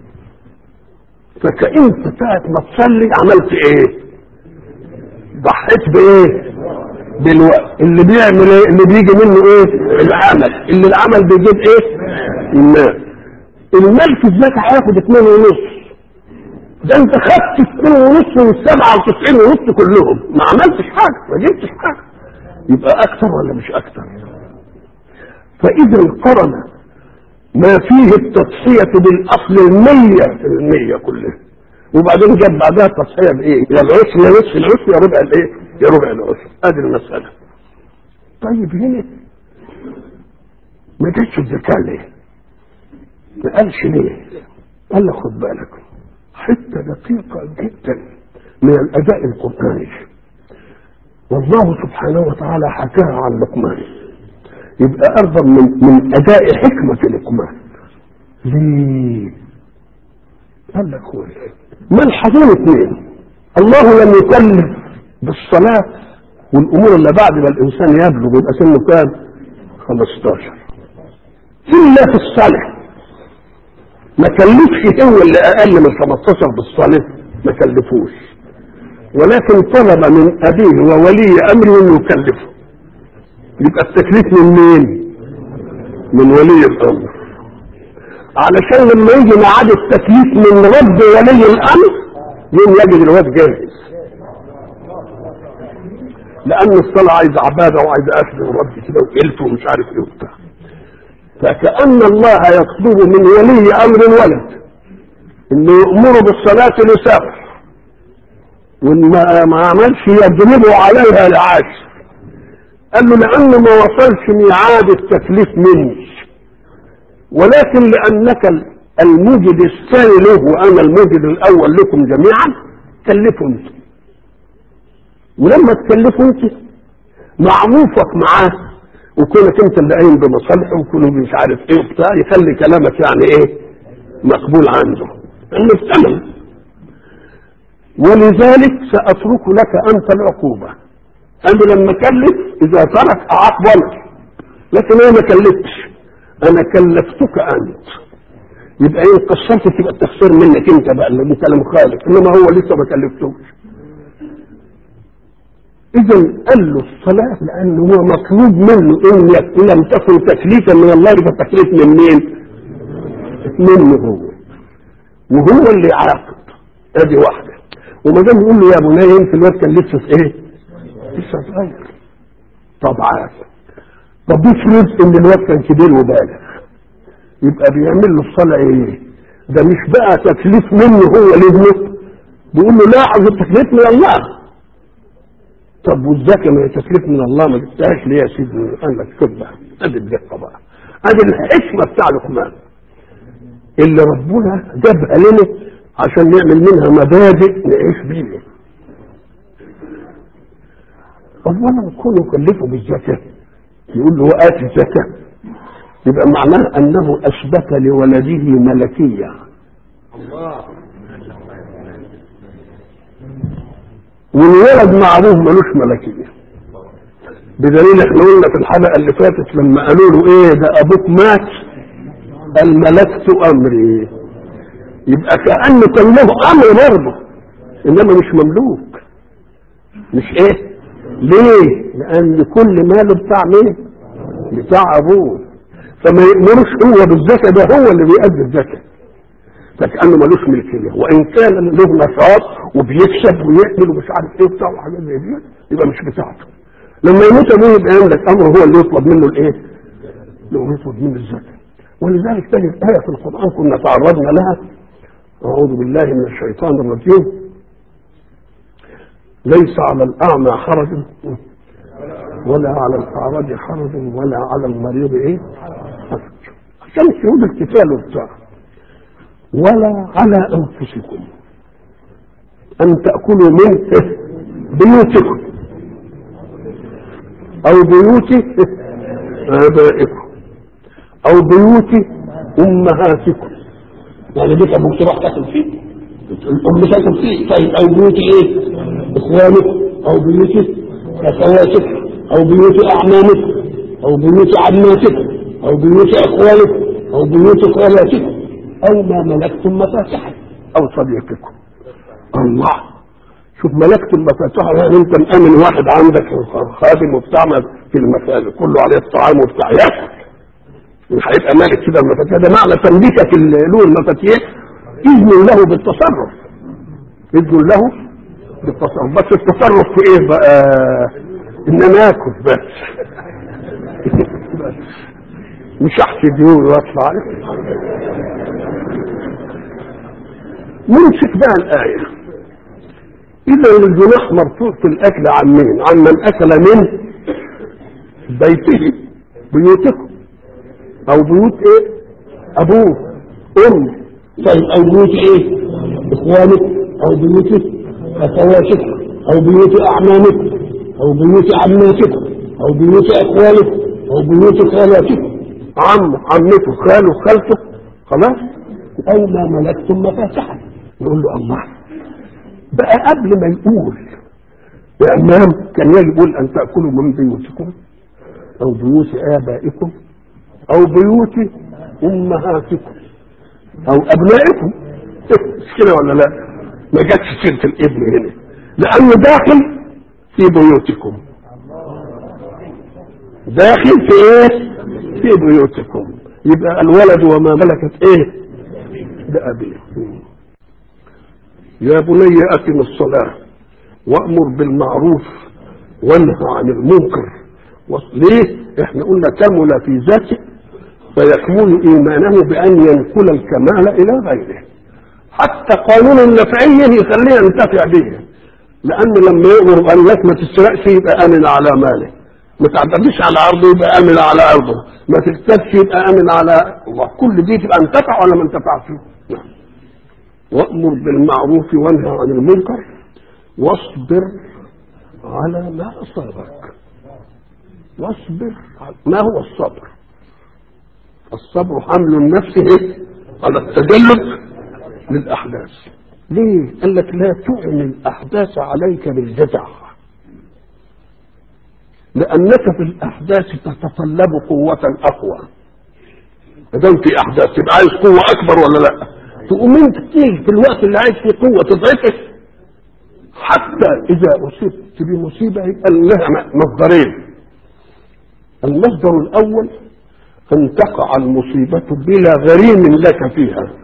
فكأنت ساعة ما تصلي عملت ايه ضحيت بايه بالوقت اللي بيعمل ايه اللي بيجي منه ايه العمل اللي العمل بيجيب ايه المال المال في الزكاة هياخد اتنين ونص ده انت خدت اتنين ونص والسبعة وتسعين ونص كلهم ما عملتش حاجة ما جبتش حاجة يبقى اكثر ولا مش اكثر فاذا قرن ما فيه التضحية بالاصل المية في المية كلها وبعدين جاب بعدها التضحية بايه يا العشر يا نصف العشر يا ربع الايه يا ربع العشر ادي المسألة طيب هنا ما جاتش الزكاة ليه ما قالش ليه قال لك خد بالك حته دقيقه جدا من الاداء القراني والله سبحانه وتعالى حكاها عن لقمان يبقى ارضى من من اداء حكمه لقمان ليه قال لك هو ملحظين اثنين الله لم يكلف بالصلاه والامور اللي بعد ما الانسان يبلغ يبقى سنه كام 15 الا في الصلاه ما كلفش هو اللي اقل من 15 بالصلاه ما كلفوش ولكن طلب من ابيه وولي امره انه يكلفه يبقى التكليف من مين من ولي الامر علشان لما يجي ميعاد التكليف من رب ولي الامر يوم يجد الواد جاهز لان الصلاه عايزه عباده وعايزه اكل ورد كده وقلت ومش عارف ايه وبتاع فكأن الله يطلب من ولي امر الولد انه يأمره بالصلاة لسافر وان ما ما عملش يجلبه عليها لعاشر قال له لانه ما وصلش ميعاد التكليف مني ولكن لانك الموجد الثاني له وانا الموجد الاول لكم جميعا كلفوا انت ولما تكلفوا انت معروفك معاه وكونك انت اللي قايم بمصالحه وكونه مش عارف ايه وبتاع يخلي كلامك يعني ايه مقبول عنده انه افتمن ولذلك ساترك لك انت العقوبه انا لما كلف اذا ترك اعاقبك لكن انا ما كلفتش انا كلفتك انت يبقى ايه قصرت تبقى التقصير منك انت بقى اللي انت المخالف انما هو لسه ما كلفتوش اذا قال له الصلاه لانه هو مطلوب منه ان ان لم تكن تكليفا من الله يبقى التكليف من مين؟ منه هو وهو اللي يعاقب ادي واحده وما دام يقول له يا بني انت الواد كان لسه في ايه؟ لسه صغير طب عارف طب افرض ان الواد كان كبير وبالغ يبقى بيعمل له الصلاه ايه؟ ده مش بقى تكليف منه هو لابنه بيقول له لاحظ التكليف من الله طب والزكاه ما هي تكليف من الله ما جبتهاش ليه يا سيدي؟ قال لك شوف بقى ادي الدقه بقى ادي الحكمه بتاع لقمان اللي ربنا جابها لنا عشان نعمل منها مبادئ نعيش بيها اولا كونه يكلفه بالزكاه يقول له وآت الزكاه يبقى معناه انه اثبت لولده ملكيه والولد معروف ملوش ملكيه بدليل احنا قلنا في الحلقه اللي فاتت لما قالوا له ايه ده ابوك مات قال ملكت امري يبقى كانه كان له امر برضه انما مش مملوك مش ايه ليه لان كل ماله بتاع مين بتاع ابوه فما يأمرش هو بالزكاة ده هو اللي بيأدي الزكاة فكأنه ملوش ملكية وإن كان له نشاط وبيكسب ويعمل ومش عارف إيه وبتاع وحاجات زي دي يبقى مش بتاعته لما يموت أبوه يبقى يملك أمره هو اللي يطلب منه الإيه؟ اللي يطلب منه الزكاة ولذلك تجد آية في القرآن كنا تعرضنا لها أعوذ بالله من الشيطان الرجيم ليس على الأعمى حرج ولا على الأعرج حرج ولا على المريض إيه حرج عشان شهود القتال وبتاع ولا على أنفسكم أن تأكلوا من بيوتكم أو بيوت آبائكم أو بيوت أمهاتكم يعني بيت أبوك تروح تاكل فيه الأم تاكل فيه طيب أو بيوت إيه؟ إخوانك أو بيوت أخواتك أو بيوت أعمامك أو بيوت عماتك أو بيوت أخوالك أو بيوت خالاتك أو ما ملكتم مفاتحه أو صديقكم الله شوف ملكتم مفاتحه يعني أنت مأمن واحد عندك خادم وبتاع في المكان كله عليه الطعام وبتاع ياكل هيبقى مالك كده المفاتيح ده معنى تمليكك له المفاتيح إذن له بالتصرف إذن له بالتصرف بس التصرف في ايه بقى ان انا اكل بس مش احكي ديون واطلع نمسك بقى الايه اذا الجناح مرفوع في الاكل عن مين عن من اكل من بيته بيوتكم او بيوت ايه ابوه ام طيب او بيوت ايه اخوانك او بيوت اخواتك او بيوت اعمامك او بيوت عماتك او بيوت اخوالك او بيوت خالاتك عم عمته خاله خالته خلاص او ما ملكتم مفاتحه يقول له الله بقى قبل ما يقول يا امام كان يجب يقول ان تاكلوا من بيوتكم او بيوت ابائكم او بيوت امهاتكم او ابنائكم مش كده ولا لا ما جاتش سيره الابن هنا لانه داخل في بيوتكم داخل في ايه في بيوتكم يبقى الولد وما ملكت ايه لأبيه يا بني أقم الصلاة وأمر بالمعروف وانهى عن المنكر ليه؟ احنا قلنا كمل في ذاته فيكمل إيمانه بأن ينقل الكمال إلى غيره حتى قانون النفعي يخليه ينتفع به لأن لما يؤمر قال لك ما تسرقش يبقى آمن على ماله ما تعتديش على عرضه يبقى آمن على أرضه ما تكتبش يبقى آمن على الله كل دي تبقى انتفع ولا ما انتفعش نعم وأمر بالمعروف وانهى عن المنكر واصبر على ما أصابك واصبر ما هو الصبر الصبر حمل النفس على التجلد للأحداث ليه قال لك لا تؤمن الأحداث عليك بالجزع لأنك في الأحداث تتطلب قوة أقوى إذا في أحداث تبقى عايز قوة أكبر ولا لا تقوم أنت تيجي في الوقت اللي عايز فيه قوة تضعفك حتى إذا أصبت بمصيبة يبقى لها مصدرين المصدر الأول أن تقع المصيبة بلا غريم لك فيها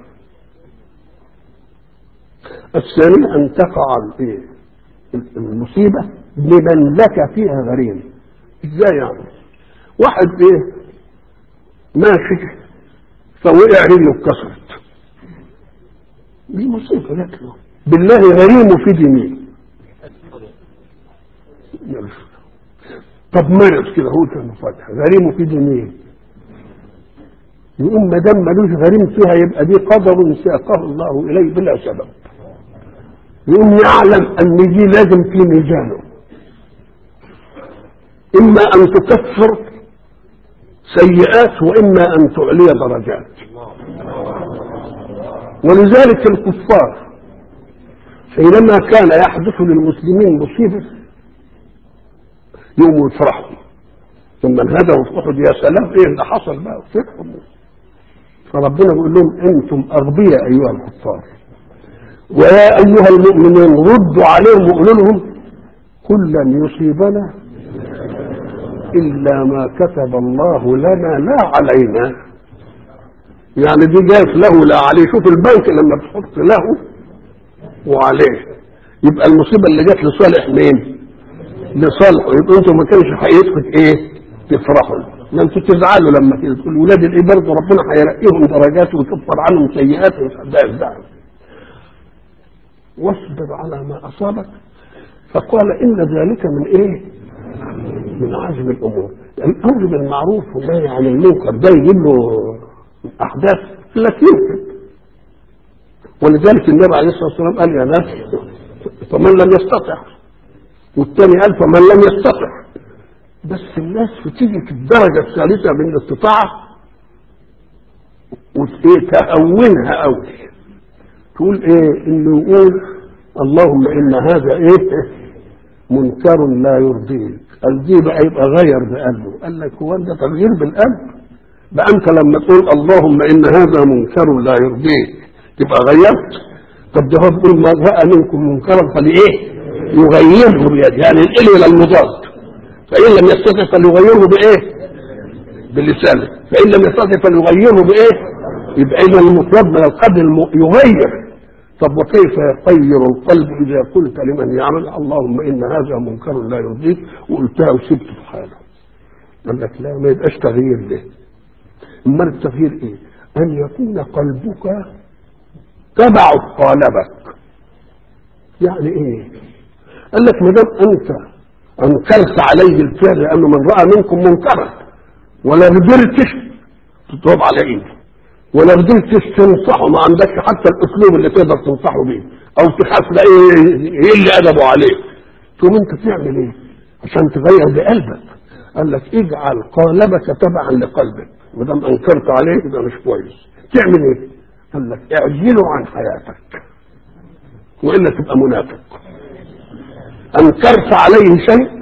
الثاني أن تقع المصيبة لمن لك فيها غريم ازاي يعني واحد ايه ماشي فوقع رجله اتكسرت دي مصيبة لك له بالله غريمه في دي مين طب مرض كده هو كان فاتح غريمه في دي مين يقوم ما دام ملوش غريم فيها يبقى دي قدر ساقه الله اليه بلا سبب يقوم يعلم ان دي لازم في ميزانه اما ان تكفر سيئات واما ان تعلي درجات ولذلك الكفار حينما كان يحدث للمسلمين مصيبه يوم يفرحوا ثم انهدوا في احد يا سلام ايه اللي حصل بقى فرحوا فربنا بيقول لهم انتم اغبياء ايها الكفار ويا ايها المؤمنون ردوا عليهم وقولوا لهم كل لن يصيبنا الا ما كتب الله لنا لا علينا يعني دي جايز له لا عليه شوف البنك لما بتحط له وعليه يبقى المصيبه اللي جت لصالح مين لصالحه يبقى انتم ما كانش حقيقتكم ايه تفرحوا ما انتوا تزعلوا لما تقول ولاد الايه برضه ربنا هيرقيهم درجات ويكفر عنهم سيئات ده الزعل واصبر على ما اصابك فقال ان ذلك من ايه من عزم الامور الامر بالمعروف والنهي عن المنكر ده يجيب له احداث لك يمكن ولذلك النبي عليه الصلاه والسلام قال يا ناس فمن لم يستطع والثاني قال فمن لم يستطع بس الناس بتيجي في الدرجه الثالثه من الاستطاعه وتهونها قوي تقول ايه انه يقول اللهم ان هذا ايه منكر لا يرضيك قال دي بقى يبقى غير بقلبه قال لك هو ده تغيير بالقلب بقى انت لما تقول اللهم ان هذا منكر لا يرضيك تبقى غيرت طب ده هو بيقول ما راى منكم منكرا فلايه يغيره بيده يعني ينقله الى المضاد فان لم يستطع فليغيره بايه بلسانه فان لم يستطع فليغيره بايه يبقى اذا المطلب من القلب يغير طب وكيف يغير القلب اذا قلت لمن يعمل اللهم ان هذا منكر لا يرضيك وقلتها وسبته في حاله قال لك لا ما يبقاش تغيير ده امال التغيير ايه ان يكون قلبك تبع قالبك يعني ايه قال لك ما دام انت انكرت عليه الفعل لانه من راى منكم منكرا ولا قدرتش تضرب على ايده ولو قدرت تنصحه ما عندكش حتى الاسلوب اللي تقدر تنصحه بيه او تخاف لا يلي ادبه عليك تقوم انت تعمل ايه عشان تغير بقلبك قال لك اجعل قالبك تبعا لقلبك ما دام انكرت عليه يبقى مش كويس تعمل ايه قال لك اعجله عن حياتك والا تبقى منافق انكرت عليه شيء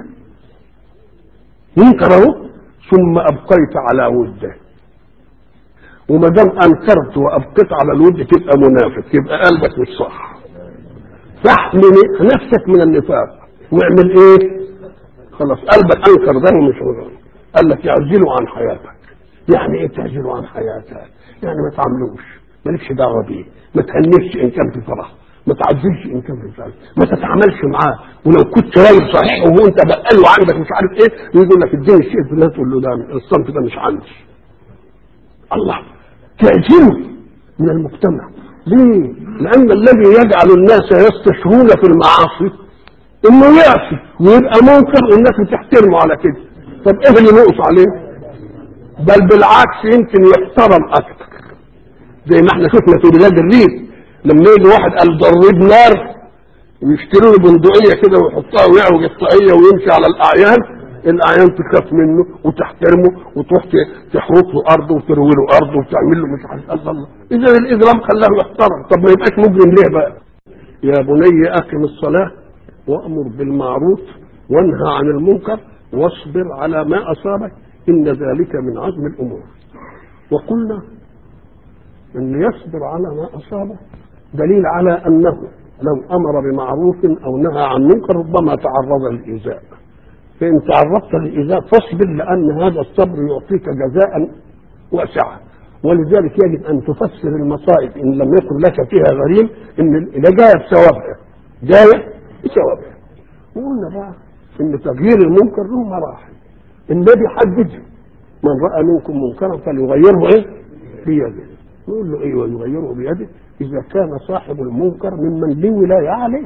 منكره ثم ابقيت على وده وما دام انكرت وابقيت على الود تبقى منافق يبقى قلبك مش صح فاحمل نفسك من النفاق واعمل ايه خلاص قلبك انكر ده ومش هو قال لك يعزله عن حياتك يعني ايه تعزله عن حياتك يعني ما تعملوش مالكش دعوه بيه ما تهنفش ان كان في فرح ما تعزلش ان كان في فرح ما تتعاملش معاه ولو كنت راجل صحيح وهو انت بقاله عندك مش عارف ايه يقول لك اديني الشيء في الناس تقول له ده الصنف ده مش عندي الله تعزله من المجتمع ليه؟ لأن الذي يجعل الناس يستشرون في المعاصي إنه يعصي ويبقى منكر والناس بتحترمه على كده. طب إيه اللي نقص عليه؟ بل بالعكس يمكن يحترم أكثر. زي ما احنا شفنا في بلاد الريف لما يجي واحد قال ضرب نار ويشتروا له بندقية كده ويحطها ويعوج الطاقية ويمشي على الأعيان الاعيان تخاف منه وتحترمه وتروح تحرط له ارضه وتروي له ارضه وتعمل له مش عارف الله الله اذا الاجرام خلاه يحترم طب ما يبقاش مجرم ليه بقى يا بني اقم الصلاه وامر بالمعروف وانهى عن المنكر واصبر على ما اصابك ان ذلك من عزم الامور وقلنا ان يصبر على ما اصابه دليل على انه لو امر بمعروف او نهى عن منكر ربما تعرض للايذاء فإن تعرضت للإيذاء فاصبر لأن هذا الصبر يعطيك جزاء واسعا ولذلك يجب أن تفسر المصائب إن لم يكن لك فيها غريم إن إذا جاء بثوابها جاء بثوابها وقلنا بقى إن تغيير المنكر له مراحل النبي حدد من رأى منكم منكرا فليغيره إيه؟ بيده نقول له أيوه يغيره بيده إذا كان صاحب المنكر ممن له ولاية عليه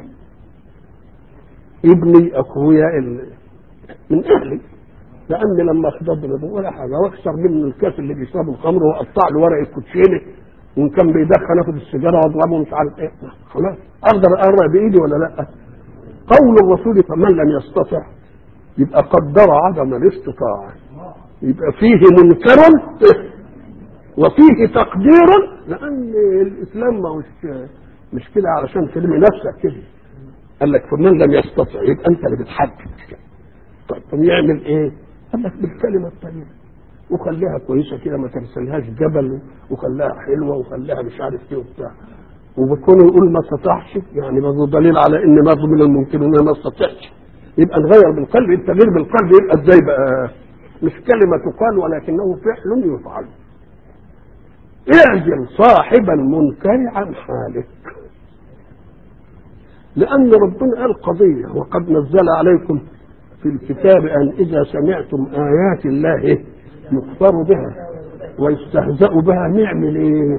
ابني أخويا من اهلي لان لما اضربه ولا حاجه واكسر منه الكاس اللي بيشرب الخمر واقطع له ورقه كوتشينه وان كان بيدخن اخد السيجاره واضربه مش عارف ايه خلاص اقدر اقرا بايدي ولا لا قول الرسول فمن لم يستطع يبقى قدر عدم الاستطاعه يبقى فيه منكر وفيه تقدير لان الاسلام ما مش مش كده علشان ترمي نفسك كده قال لك فمن لم يستطع يبقى انت اللي بتحدد طيب طب يعمل ايه؟ قال لك بالكلمه الطيبه وخليها كويسه كده ما ترسلهاش جبل وخليها حلوه وخليها مش عارف ايه وبتاع وبكون يقول ما استطاعش يعني برضه دليل على ان برضه من الممكن ان ما استطعش يبقى نغير بالقلب التغيير بالقلب يبقى ازاي بقى؟ مش كلمه تقال ولكنه فعل يفعل اعزل صاحب المنكر عن حالك لأن ربنا قال قضية وقد نزل عليكم في الكتاب أن إذا سمعتم آيات الله يكفر بها ويستهزأ بها نعمل إيه؟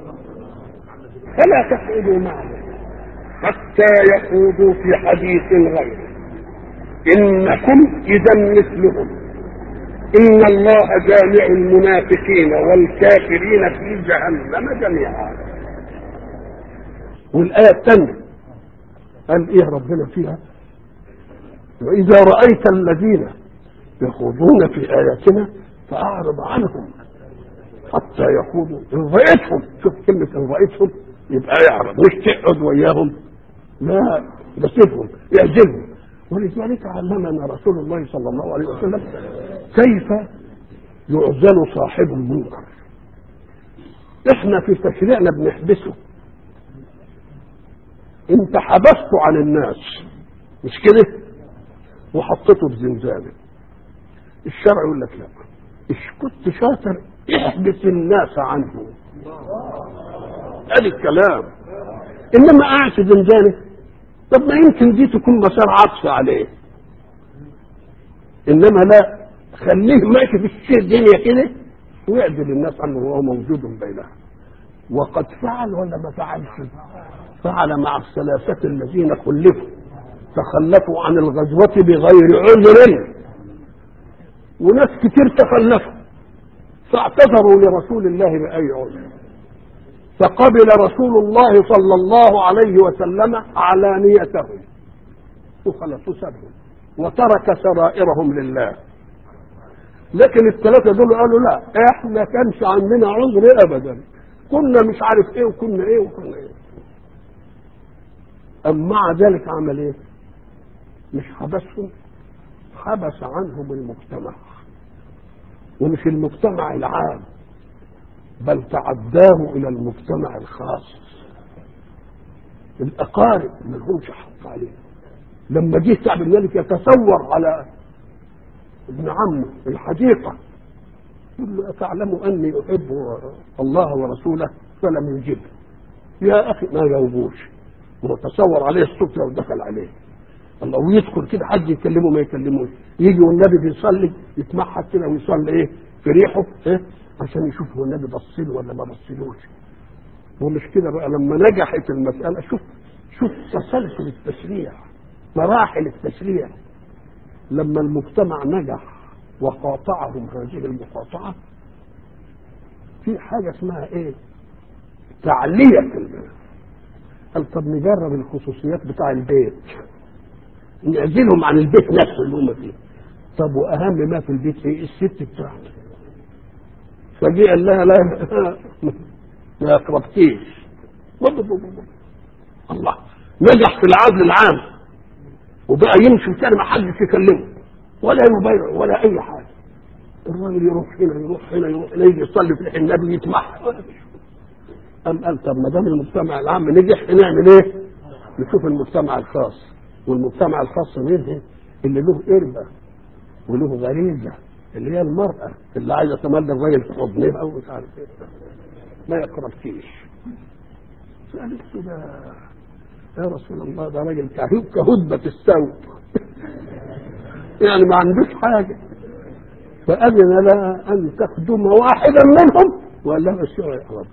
فلا تقعدوا معهم حتى يخوضوا في حديث غيره إنكم إذا مثلهم إن الله جامع المنافقين والكافرين في جهنم جميعا والآية الثانية قال إيه ربنا فيها وإذا رأيت الذين يخوضون في آياتنا فأعرض عنهم حتى يخوضوا إن رأيتهم شوف كلمة إن رأيتهم يبقى يعرض مش تقعد وياهم لا بسيبهم يعجلهم ولذلك علمنا رسول الله صلى الله عليه وسلم كيف يعزل صاحب المنكر احنا في تشريعنا بنحبسه انت حبسته عن الناس مش كده وحطيته في زنزانه الشرع يقول لك لا مش كنت شاطر احبس الناس عنه ادي الكلام انما قاعد في زنزانه طب ما يمكن دي تكون مسار عطف عليه انما لا خليه ماشي في الشيء الدنيا كده ويعدل الناس عنه وهو موجود بينها وقد فعل ولا ما فعلش فعل مع الثلاثة الذين خلفوا تخلفوا عن الغزوة بغير عذر وناس كتير تخلفوا فاعتذروا لرسول الله بأي عذر فقبل رسول الله صلى الله عليه وسلم علانيتهم وخلاص وسابهم وترك سرائرهم لله لكن الثلاثة دول قالوا لا احنا كانش عندنا عذر ابدا كنا مش عارف ايه وكنا ايه وكنا ايه أم مع ذلك عمل ايه مش حبسهم حبس عنهم المجتمع ومش المجتمع العام بل تعداه الى المجتمع الخاص الاقارب ما لهمش حق عليه لما جه كعب الملك يتصور على ابن عمه الحديقه يقول له أتعلم أني أحب الله ورسوله فلم يجبه يا أخي ما جاوبوش هو تصور عليه السكرة ودخل عليه الله ويدخل كده حد يكلمه ما يكلموش يجي والنبي بيصلي يتمحك كده ويصلي ايه في ريحه ايه عشان يشوف هو النبي بص له ولا ما بصلوش ومش كده بقى لما نجحت المسألة شوف شوف تسلسل التشريع مراحل التشريع لما المجتمع نجح وقاطعهم هذه المقاطعة في حاجة اسمها ايه تعلية المال قال طب نجرب الخصوصيات بتاع البيت نعزلهم عن البيت نفسه اللي هم فيه طب واهم ما في البيت ايه الست بتاعته فجاء قال لها لا ما يقربكيش الله نجح في العدل العام وبقى يمشي كان ما حدش يكلمه ولا يبايع ولا اي حاجه الراجل يروح هنا يروح هنا يروح هنا يجي يصلي في النبي يتمحى قام قال طب ما دام المجتمع العام نجح نعمل ايه؟ نشوف المجتمع الخاص والمجتمع الخاص مين اللي له قربة وله غريزة اللي هي المرأة اللي عايزة تملى الراجل في حضنها أو مش عارف ايه ما يقربكيش قالت له ده يا رسول الله ده راجل كهوب كهدبة الثوب يعني ما عندوش حاجة فأذن لها أن تخدم واحدا منهم وقال لها بس يا رب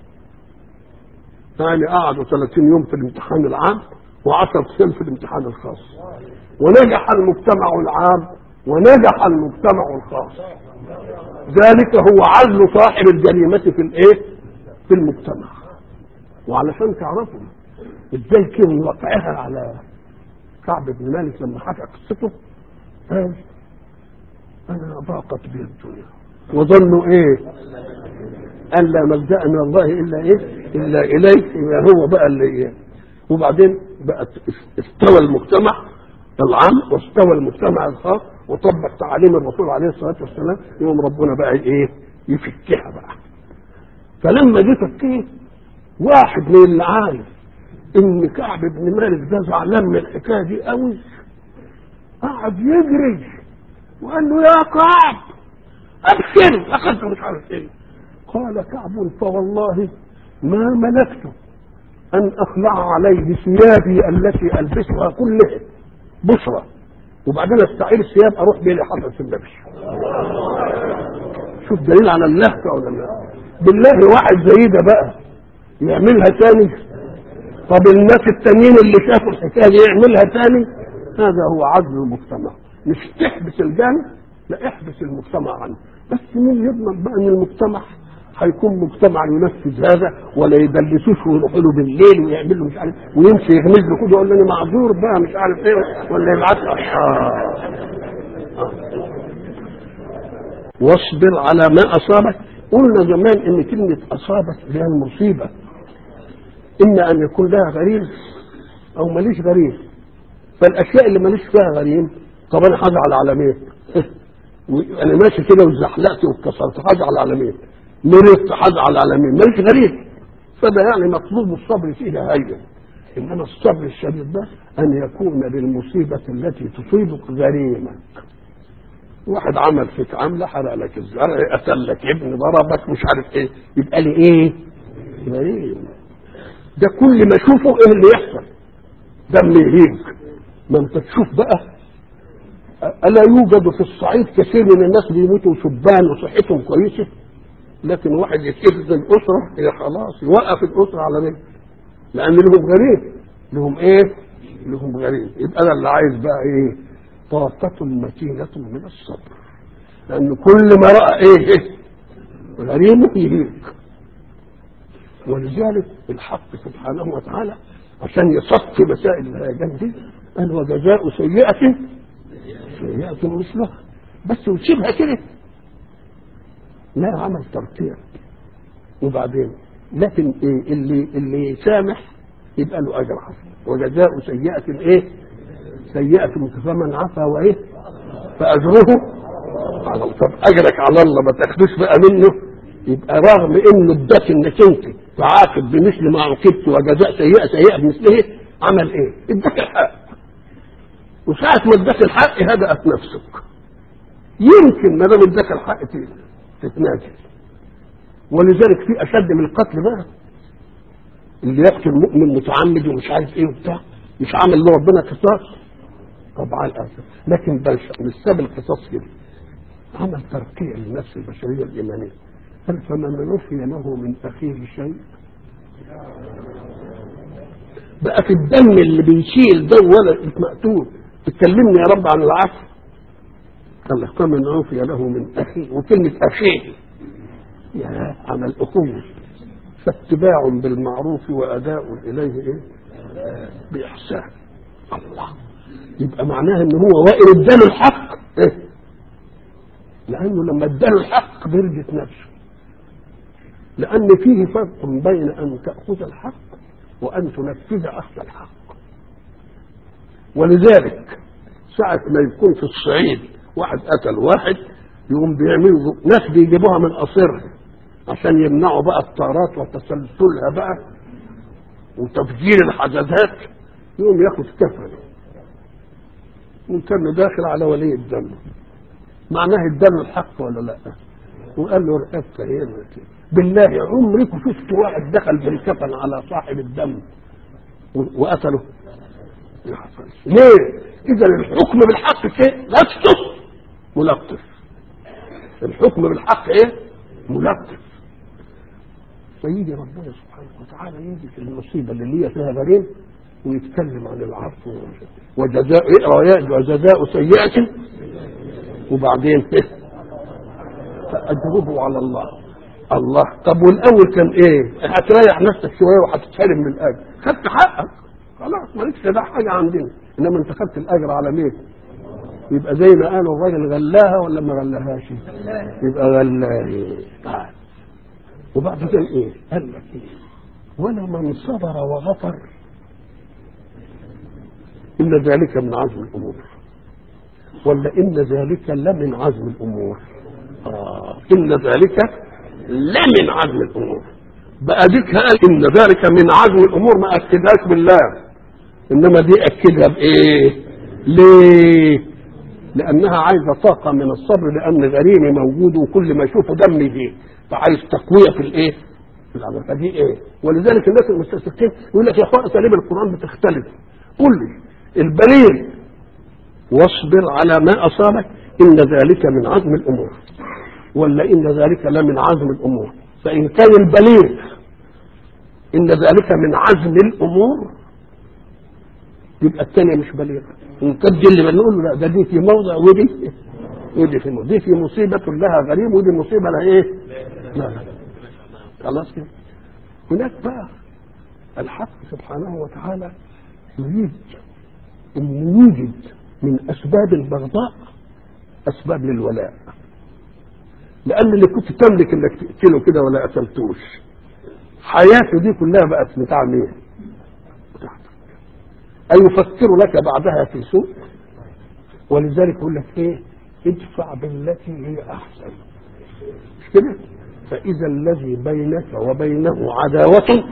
يعني قعدوا 30 يوم في الامتحان العام و10 سنين في الامتحان الخاص ونجح المجتمع العام ونجح المجتمع الخاص ذلك هو عزل صاحب الجريمة في الايه؟ في المجتمع وعلشان تعرفوا ازاي كان وقعها على كعب بن مالك لما حكى قصته قال انا ضاقت بي الدنيا وظنوا ايه؟ ان لا ملجا من الله الا ايه؟ الا اليه يبقى هو بقى اللي ايه؟ وبعدين بقت استوى المجتمع العام واستوى المجتمع الخاص وطبق تعاليم الرسول عليه الصلاه والسلام يوم ربنا بقى ايه؟ يفكها بقى فلما جه فكيه واحد من اللي عارف ان كعب بن مالك ده زعلان من الحكايه دي قوي قعد يجري وقال له يا كعب ابشر اخذت مش عارف ايه قال كعب فوالله ما ملكت ان اخلع عليه ثيابي التي البسها كلها بشرى وبعدين استعير الثياب اروح بيه لحضره النبي شوف دليل على اللهفه ولا لا بالله واحد زي ده بقى يعملها تاني طب الناس التانيين اللي شافوا الحكايه دي يعملها تاني هذا هو عدل المجتمع مش تحبس الجانب لا احبس المجتمع عنه بس مين يضمن بقى ان المجتمع هيكون مجتمع ينفذ هذا ولا يدلسوش ويروحوا له بالليل ويعمل له مش عارف ويمشي يغمز له كده يقول له انا معذور بقى مش عارف ايه ولا يبعت له آه. آه. واصبر على ما اصابك قلنا زمان ان كلمه اصابت هي المصيبه اما ان يكون لها غريم او ماليش غريم فالاشياء اللي ماليش فيها غريم طب انا هزعل على مين؟ انا ماشي كده وزحلقت واتكسرت هزعل على مين؟ مرضت هزعل على مين؟ ماليش غريم فده يعني مطلوب الصبر فيها هين انما الصبر الشديد ده ان يكون للمصيبه التي تصيبك غريمك واحد عمل فيك عمله حرق لك الزرع قتل لك ابن ضربك مش عارف ايه يبقى لي ايه؟ غريم ده كل ما اشوفه ايه اللي يحصل دم يهيج ما انت تشوف بقى الا يوجد في الصعيد كثير من الناس بيموتوا شبان وصحتهم كويسه لكن واحد يتكفز الاسره هي خلاص يوقف الاسره على مين؟ لان لهم غريب لهم ايه؟ لهم غريب يبقى انا اللي عايز بقى ايه؟ طاقة متينة من الصبر لأن كل ما رأى إيه, إيه؟ غريمه يهيك ولذلك الحق سبحانه وتعالى عشان يصفي مسائل الهيجان دي قال وجزاء سيئة سيئة مثلها بس وتسيبها كده لا عمل ترتيب وبعدين لكن إيه اللي اللي يسامح يبقى له اجر حسن وجزاء سيئة ايه؟ سيئة مثل فمن عفا وايه؟ فاجره على الله طب اجرك على الله ما تاخدوش بقى منه يبقى رغم انه اداك انك انت تعاقب بمثل ما عوقبت وجزاء سيئه سيئه بمثله عمل ايه؟ اداك الحق وساعة ما اداك الحق هدأت نفسك يمكن ما دام اداك الحق تتنازل ولذلك في اشد من القتل بقى اللي يقتل مؤمن متعمد ومش عارف ايه وبتاع مش عامل له ربنا قصاص طبعا الاسف لكن بل مش ساب القصاص كده عمل ترقيع للنفس البشريه الايمانيه قال فمن عفي له من اخيه شيء بقى في الدم اللي بيشيل ده ولا مقتول تكلمني يا رب عن العفو قال فمن عفي له من اخيه وكلمه اخيه يا عمل اخوه فاتباع بالمعروف واداء اليه ايه باحسان الله يبقى معناها ان هو وائل اداله الحق إيه؟ لانه لما اداله الحق بيرجت نفسه لان فيه فرق بين ان تاخذ الحق وان تنفذ اخذ الحق ولذلك ساعة ما يكون في الصعيد واحد قتل واحد يقوم بيعملوا ناس بيجيبوها من قصرها عشان يمنعوا بقى الطارات وتسلسلها بقى وتفجير الحدثات يقوم ياخد كفن وكان داخل على ولي الدم معناه اداله الحق ولا لا وقال له رقبت هنا بالله عمرك شفت واحد دخل بالكفن على صاحب الدم وقتله ما حصلش ليه اذا الحكم بالحق شيء نفسه ملطف الحكم بالحق ايه ملطف فيجي ربنا سبحانه وتعالى يجي في المصيبه اللي هي فيها غريب ويتكلم عن العفو وجزاء اقرا وجزاء سيئه وبعدين فاجره على الله الله طب والاول كان ايه؟ هتريح نفسك شويه وهتتحرم من الاجر خدت حقك خلاص مالكش ده حاجه عندنا انما انت خدت الاجر على مين؟ يبقى زي ما قالوا الراجل غلاها ولا ما غلاهاش؟ يبقى غلاها وبعد كده ايه؟ قال لك ايه؟ ولمن صبر وغفر إن ذلك من عزم الأمور ولا إن ذلك لمن عزم الأمور آه. إن ذلك لمن عزم الأمور بقى ديك قال إن ذلك من عزم الأمور ما أكدهاش بالله إنما دي أكدها بإيه ليه لأنها عايزة طاقة من الصبر لأن غريمي موجود وكل ما يشوفه دم يجيه فعايز تقوية في الإيه في العمل فدي إيه ولذلك الناس المستشرقين يقول لك يا أخوان أساليب القرآن بتختلف قل لي البليغ واصبر على ما أصابك إن ذلك من عزم الأمور ولا إن ذلك لا من عزم الأمور فإن كان البليغ إن ذلك من عزم الأمور يبقى الثانية مش بليغة إن كان دي اللي بنقول لا ده دي في موضع ودي ودي في موضع دي في مصيبة لها غريم ودي مصيبة لها إيه؟ لا لا خلاص كده هناك بقى الحق سبحانه وتعالى يريد ان يوجد من اسباب البغضاء اسباب للولاء لان اللي كنت تملك انك تقتله كده ولا قتلتوش حياته دي كلها بقت بتاع مين؟ بتاعتك أيفكر لك بعدها في سوء ولذلك يقول لك ايه ادفع بالتي هي احسن مش كده فاذا الذي بينك وبينه عداوه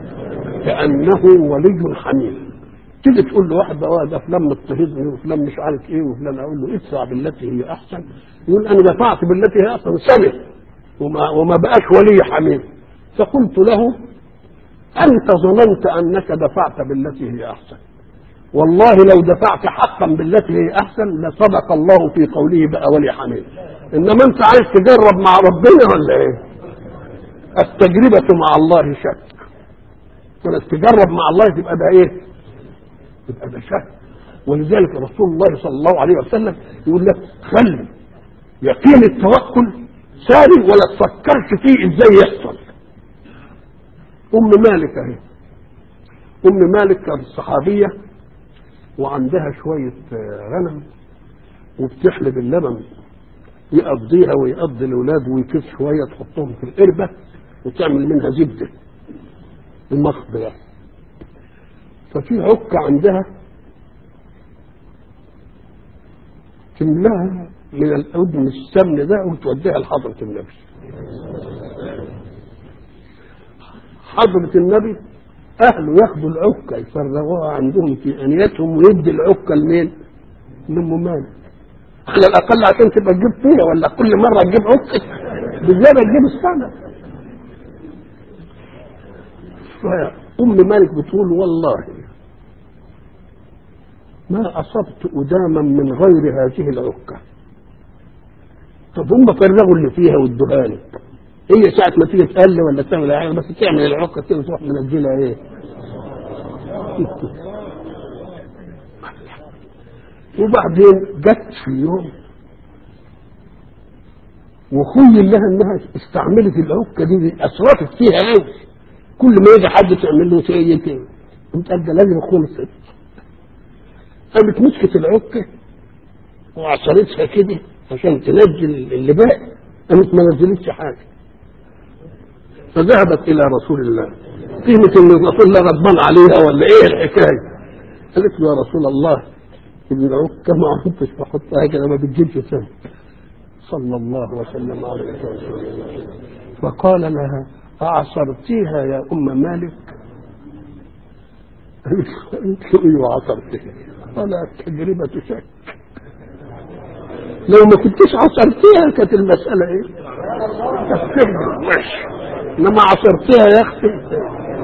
كانه ولي حميم تيجي تقول له واحد اه ده فلان مضطهدني وفلان مش عارف ايه وفلان اقول له ادفع بالتي هي احسن يقول انا دفعت بالتي هي احسن سنه وما, وما بقاش ولي حميم فقلت له انت ظننت انك دفعت بالتي هي احسن والله لو دفعت حقا بالتي هي احسن لصدق الله في قوله بقى ولي حميم انما انت عايز تجرب مع ربنا ولا ايه التجربه مع الله شك انك تجرب مع الله تبقى ده ايه يبقى ده شك ولذلك رسول الله صلى الله عليه وسلم يقول لك خلي يقين التوكل ساري ولا تفكرش فيه ازاي يحصل ام مالك اهي ام مالك كانت صحابيه وعندها شويه غنم وبتحلب اللبن يقضيها ويقضي الاولاد ويكف شويه تحطهم في القربه وتعمل منها زبده المخض ده ففي عكه عندها تملاها من الأذن السمن ده وتوديها لحضرة النبي حضرة النبي أهله ياخدوا العكة يفرغوها عندهم في أنيتهم ويدي العكة لمين؟ لأم مالك على الأقل عشان تبقى تجيب فيها ولا كل مرة تجيب عكة بالزيادة تجيب السنة أم مالك بتقول والله ما أصبت أداما من غير هذه العكة طب هم فرغوا اللي فيها وادوها لك هي ساعة ما تيجي تقل ولا تعمل حاجة بس تعمل العكة كده تروح منزلها ايه وبعدين جت في يوم وخيل لها انها استعملت العكة دي اسرفت فيها قوي كل ما يجي حد تعمل له شيء كده انت قد لازم خلصت قامت مسكت العكة وعصرتها كده عشان تنزل اللي باقي قامت ما نزلتش حاجة فذهبت إلى رسول الله قيمة إن الرسول الله غضبان عليها ولا إيه الحكاية؟ قالت له يا رسول الله ابن العكة ما كنتش بحطها كده ما بتجيبش سنة صلى الله وسلم على رسول الله فقال لها أعصرتيها يا أم مالك قالت له إيه وعصرتها قال التجربة شك لو ما كنتش عصرتيها كانت المسألة ايه؟ تفكر ماشي انما عصرتيها يا اختي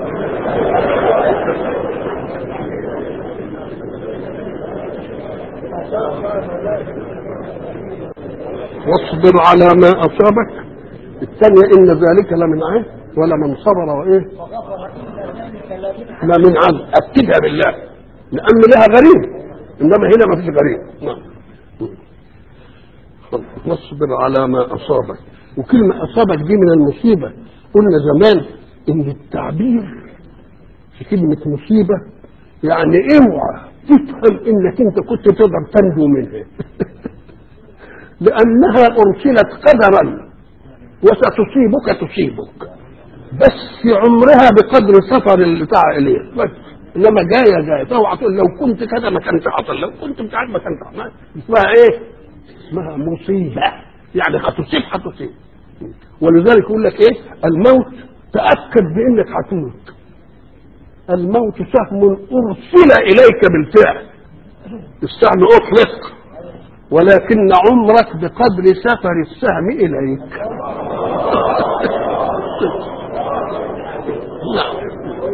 واصبر على ما اصابك الثانية ان ذلك لمن عين ولمن صبر وايه؟ لا من عدل اكدها بالله لان لها غريب انما هنا ما فيش غريب نعم واصبر على ما اصابك وكلمه اصابك دي من المصيبه قلنا زمان ان التعبير في كلمه مصيبه يعني اوعى تفهم انك انت كنت تقدر تنجو منها لانها ارسلت قدرا وستصيبك تصيبك بس عمرها بقدر سفر البتاع اليه بس انما جايه جايه فاوعى تقول لو كنت كذا ما كانش حصل لو كنت مش عارف ما كانش حصل اسمها ايه؟ اسمها مصيبه يعني هتصيب هتصيب ولذلك يقول لك ايه؟ الموت تاكد بانك هتموت الموت سهم ارسل اليك بالفعل السهم اطلق ولكن عمرك بقدر سفر السهم اليك نعم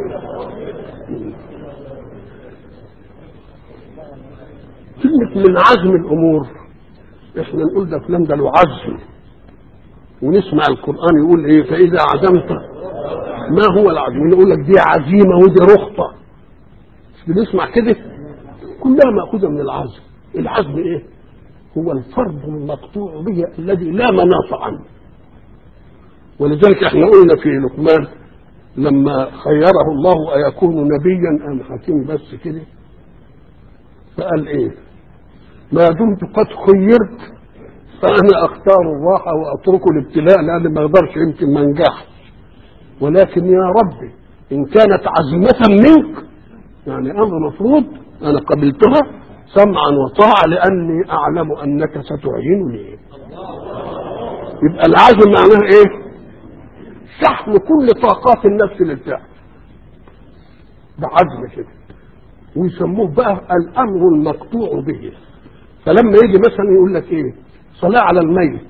كلمة من عزم الأمور إحنا نقول ده فلان ده له عزم ونسمع القرآن يقول إيه فإذا عزمت ما هو العزم نقول لك دي عزيمة ودي رخطة مش بنسمع كده كلها مأخوذة من العزم العزم إيه هو الفرض المقطوع به الذي لا مناص عنه ولذلك احنا قلنا في لقمان لما خيره الله أيكون نبيا أم حكيم بس كده فقال ايه ما دمت قد خيرت فانا اختار الراحه واترك الابتلاء لان ما اقدرش يمكن ما انجحش ولكن يا ربي ان كانت عزيمه منك يعني امر مفروض انا قبلتها سمعا وطاعه لاني اعلم انك ستعينني يبقى العزم معناه ايه شحن كل طاقات النفس للفعل ده عزم كده ويسموه بقى الامر المقطوع به فلما يجي مثلا يقول لك ايه صلاه على الميت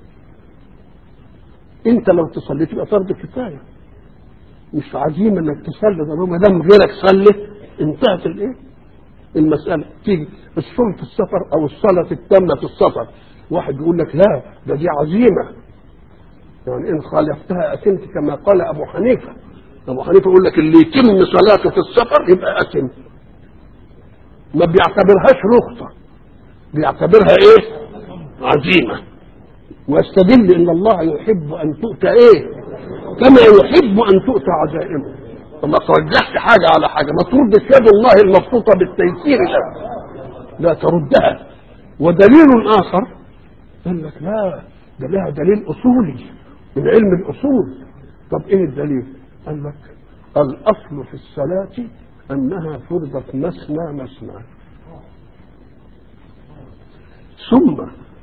انت لو تصلي تبقى فرض كفايه مش عزيمه انك تصلي ده ما دام غيرك صلي انتهت الايه المساله تيجي الصوم في السفر او الصلاه التامه في السفر واحد يقول لك لا ده دي عزيمه يعني ان خالفتها اثمت كما قال ابو حنيفه ابو حنيفه يقول لك اللي يتم صلاته في السفر يبقى اثم ما بيعتبرهاش رخصة بيعتبرها ايه عزيمة واستدل ان الله يحب ان تؤتى ايه كما يحب ان تؤتى عزائمه فما ترجحش حاجه على حاجه ما تردش يد الله المبسوطه بالتيسير له لا تردها ودليل اخر قال لك لا ده لها دليل اصولي من علم الاصول طب ايه الدليل قال لك الاصل في الصلاه انها فرضت مثنى مثنى ثم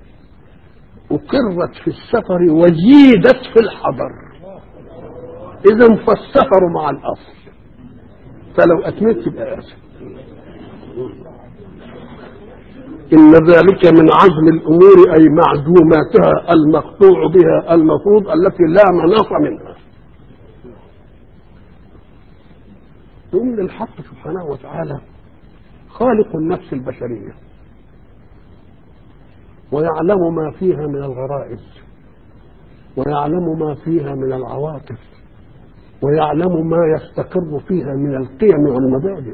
اقرت في السفر وزيدت في الحضر اذا فالسفر مع الاصل فلو اتمت يبقى اسف إن ذلك من عزم الأمور أي معزوماتها المقطوع بها المفروض التي لا مناص منها يقول الحق سبحانه وتعالى خالق النفس البشرية ويعلم ما فيها من الغرائز ويعلم ما فيها من العواطف ويعلم ما يستقر فيها من القيم والمبادئ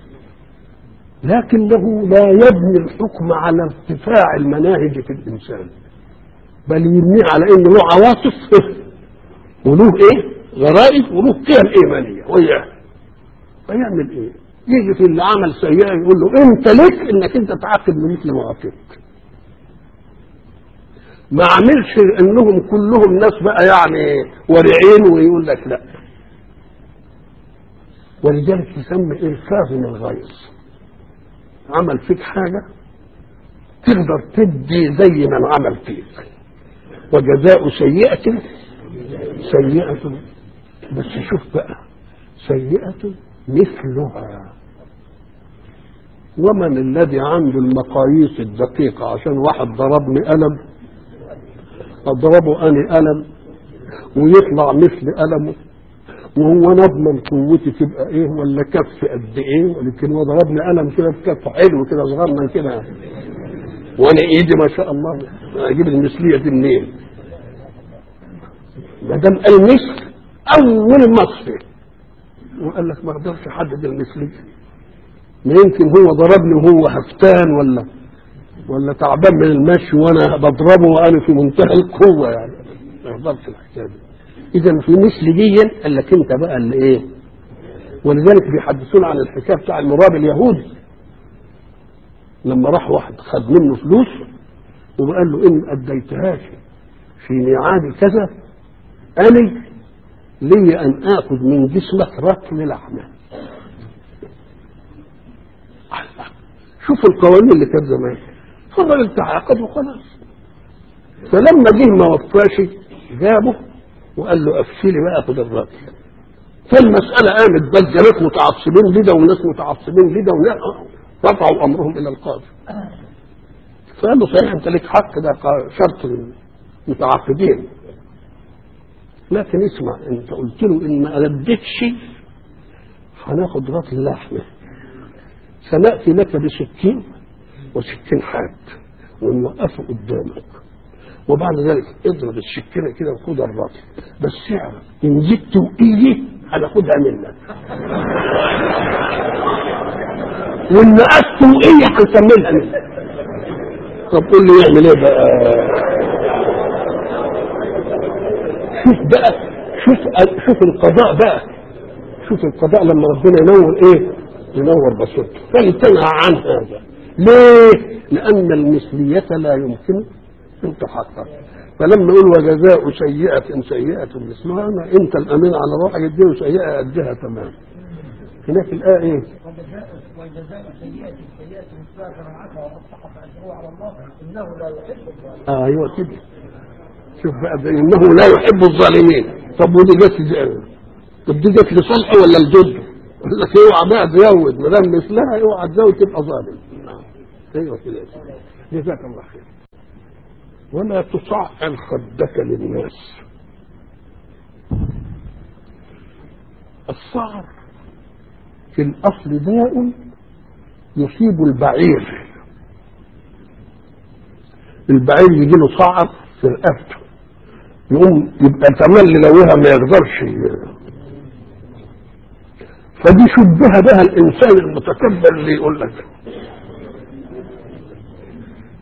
لكنه لا يبني الحكم على ارتفاع المناهج في الانسان بل يبنيه على انه له عواطف وله ايه غرائز وله قيم ايمانيه وياه فيعمل ايه يجي في اللي عمل سيئه يقول له انت لك انك انت تعاقب بمثل ما عاقبت ما عملش انهم كلهم ناس بقى يعني ورعين ويقول لك لا ولذلك يسمى ايه الكاظم الغيظ عمل فيك حاجة تقدر تدي زي من عمل فيك وجزاء سيئة سيئة بس شوف بقى سيئة مثلها ومن الذي عنده المقاييس الدقيقة عشان واحد ضربني قلم أضربه أنا قلم ويطلع مثل قلمه وهو نضمن قوتي تبقى ايه ولا كف قد ايه ولكن هو ضربني قلم كده بكف حلو كده صغرنا كده وانا ايدي ما شاء الله اجيب المثليه دي منين؟ ما دام قال مثل اول مصري وقال لك ما اقدرش احدد المثليه ما يمكن هو ضربني وهو هفتان ولا ولا تعبان من المشي وانا بضربه وانا في منتهى القوه يعني ما اقدرش الحكايه دي اذا في مثل دي قال لك انت بقى اللي ايه ولذلك بيحدثونا عن الحكايه بتاع المراب اليهودي لما راح واحد خد منه فلوس وقال له ان اديتهاش في ميعاد كذا انا لي ان اخذ من جسمك رطل لحمه شوف القوانين اللي كانت زمان فضل تعاقد وخلاص فلما جه ما وفاش جابه وقال له افشلي بقى خد الراجل فالمسألة قامت بل ناس متعصبين لده وناس متعصبين لده وناس رفعوا أمرهم إلى القاضي فقال له صحيح أنت لك حق ده شرط المتعاقدين لكن اسمع أنت قلت له إن ما ألدتش هناخد رطل اللحمة سنأتي لك بسكين وسكين حاد ونوقفه قدامك وبعد ذلك اضرب السكينه كده وخد الرطل بس اعرف ان زدت وايدي هناخدها منك وان نقصت وايدي هنكملها منك طب قول لي يعمل ايه بقى شوف بقى شوف شوف القضاء بقى شوف القضاء لما ربنا ينور ايه ينور بصيرته فامتنع عن هذا ليه لان المثليه لا يمكن ان تحقق فلما يقول وجزاء سيئة سيئة مثلها أنا أنت الأمين على روحك اديه سيئة أديها تمام هناك الآية إيه؟ وجزاء سيئة سيئة مثلها كما عفا وأصلح فأجره على الله إنه لا يحب الظالمين آه أيوه كده شوف بقى ده إنه لا يحب الظالمين طب ودي جت طب دي جت لصالحه ولا لضده؟ يقول لك اوعى بقى تزود ما دام مثلها اوعى تزود تبقى ظالم ايوه كده جزاك الله خير ولا تصعر خدك للناس الصعر في الأصل داء يصيب البعير البعير يجي له صعر في رقبته يقوم يبقى تملي لوها ما يقدرش فدي شبه بها الانسان المتكبر اللي يقول لك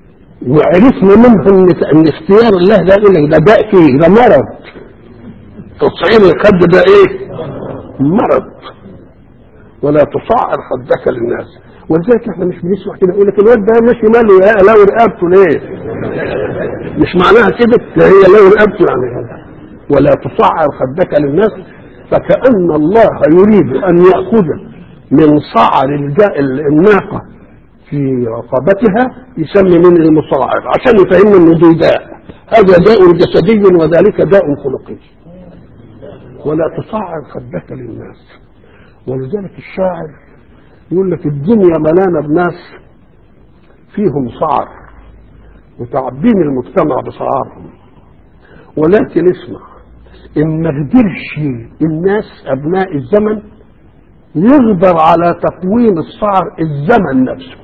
وعرفنا منه ان ان اختيار الله ده يقول لك ده داء فيه ده مرض تصعير الخد ده ايه مرض ولا تصعر خدك للناس ولذلك احنا مش بنسمع كده يقول لك الواد ده ماشي ماله يا لو رقبته ليه مش معناها كده لا هي لو رقبته يعني ولا تصعر خدك للناس فكأن الله يريد أن يأخذ من صعر الجاء الناقة في رقبتها يسمي من المصاعر عشان يفهمنا انه دي داء هذا داء جسدي وذلك داء خلقي ولا تصعر خدك للناس ولذلك الشاعر يقول لك الدنيا ملانه بناس فيهم صعر وتعبين المجتمع بصعارهم ولكن اسمع ان ما قدرش الناس ابناء الزمن يقدر على تقويم الصعر الزمن نفسه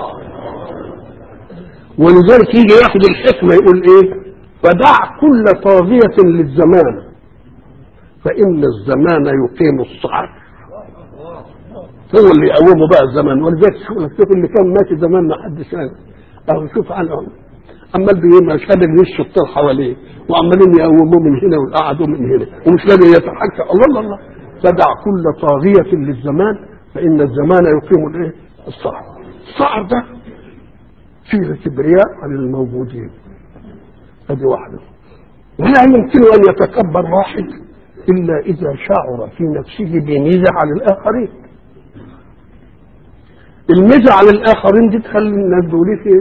ولذلك يجي ياخد الحكمه يقول ايه فدع كل طاغيه للزمان فان الزمان يقيم الصعر هو اللي يقومه بقى الزمان ولذلك شوف اللي كان ماشي زمان ما حدش اهو شوف عنهم عمال بيقول مش قادر يمشي الطير حواليه وعمالين يقوموه من هنا ويقعدوه من هنا ومش قادر يتحكم الله الله الله فدع كل طاغية للزمان فإن الزمان يقيم الايه؟ الصعب. الصعب ده فيه كبرياء عن الموجودين. هذه واحدة. ولا يمكن أن يتكبر واحد إلا إذا شعر في نفسه بميزة على الآخرين. الميزة على الآخرين دي تخلي الناس دول في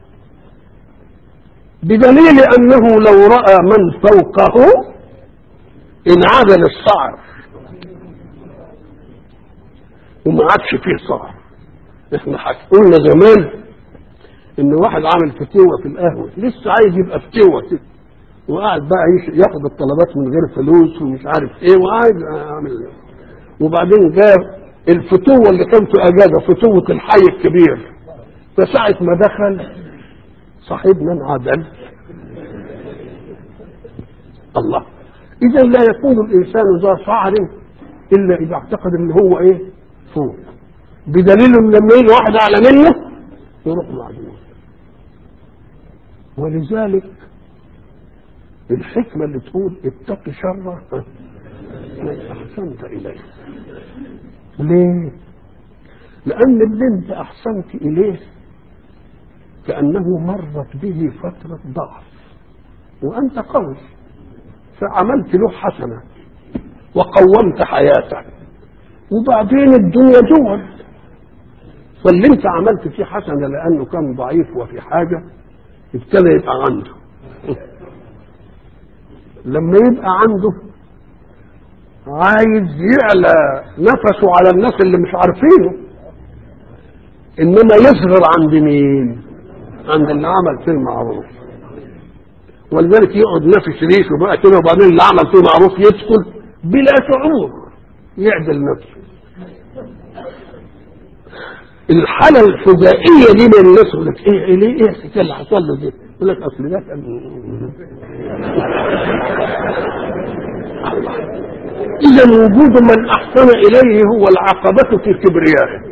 بدليل أنه لو رأى من فوقه انعدل الصعر وما عادش فيه صعر احنا قلنا زمان ان واحد عامل فتوه في القهوه لسه عايز يبقى فتوه كده وقاعد بقى ياخد الطلبات من غير فلوس ومش عارف ايه وقاعد عامل وبعدين جاب الفتوه اللي كان في اجازه فتوه الحي الكبير فساعه ما دخل صاحبنا انعدل الله اذا لا يكون الانسان ذا صعر الا اذا اعتقد ان هو ايه فوق بدليل ان لما يجي واحد اعلى منه يروح معدوم ولذلك الحكمه اللي تقول اتق شر من احسنت اليه ليه لان اللي انت احسنت اليه كانه مرت به فتره ضعف وانت قوي فعملت له حسنه وقومت حياته وبعدين الدنيا دول فاللي انت عملت فيه حسنه لانه كان ضعيف وفي حاجه ابتدى يبقى عنده لما يبقى عنده عايز يعلى نفسه على الناس اللي مش عارفينه انما يصغر عند مين عند اللي عمل فيه المعروف ولذلك يقعد نفس ريشه بقى كده وبعدين اللي عمل فيه معروف يدخل بلا شعور يعدل نفسه الحالة الفجائية دي من الناس يقول لك ايه ليه ايه الحكاية اللي حصل له دي؟ يقول لك اصل ده كان إذا وجود من أحسن إليه هو العقبة في كبريائه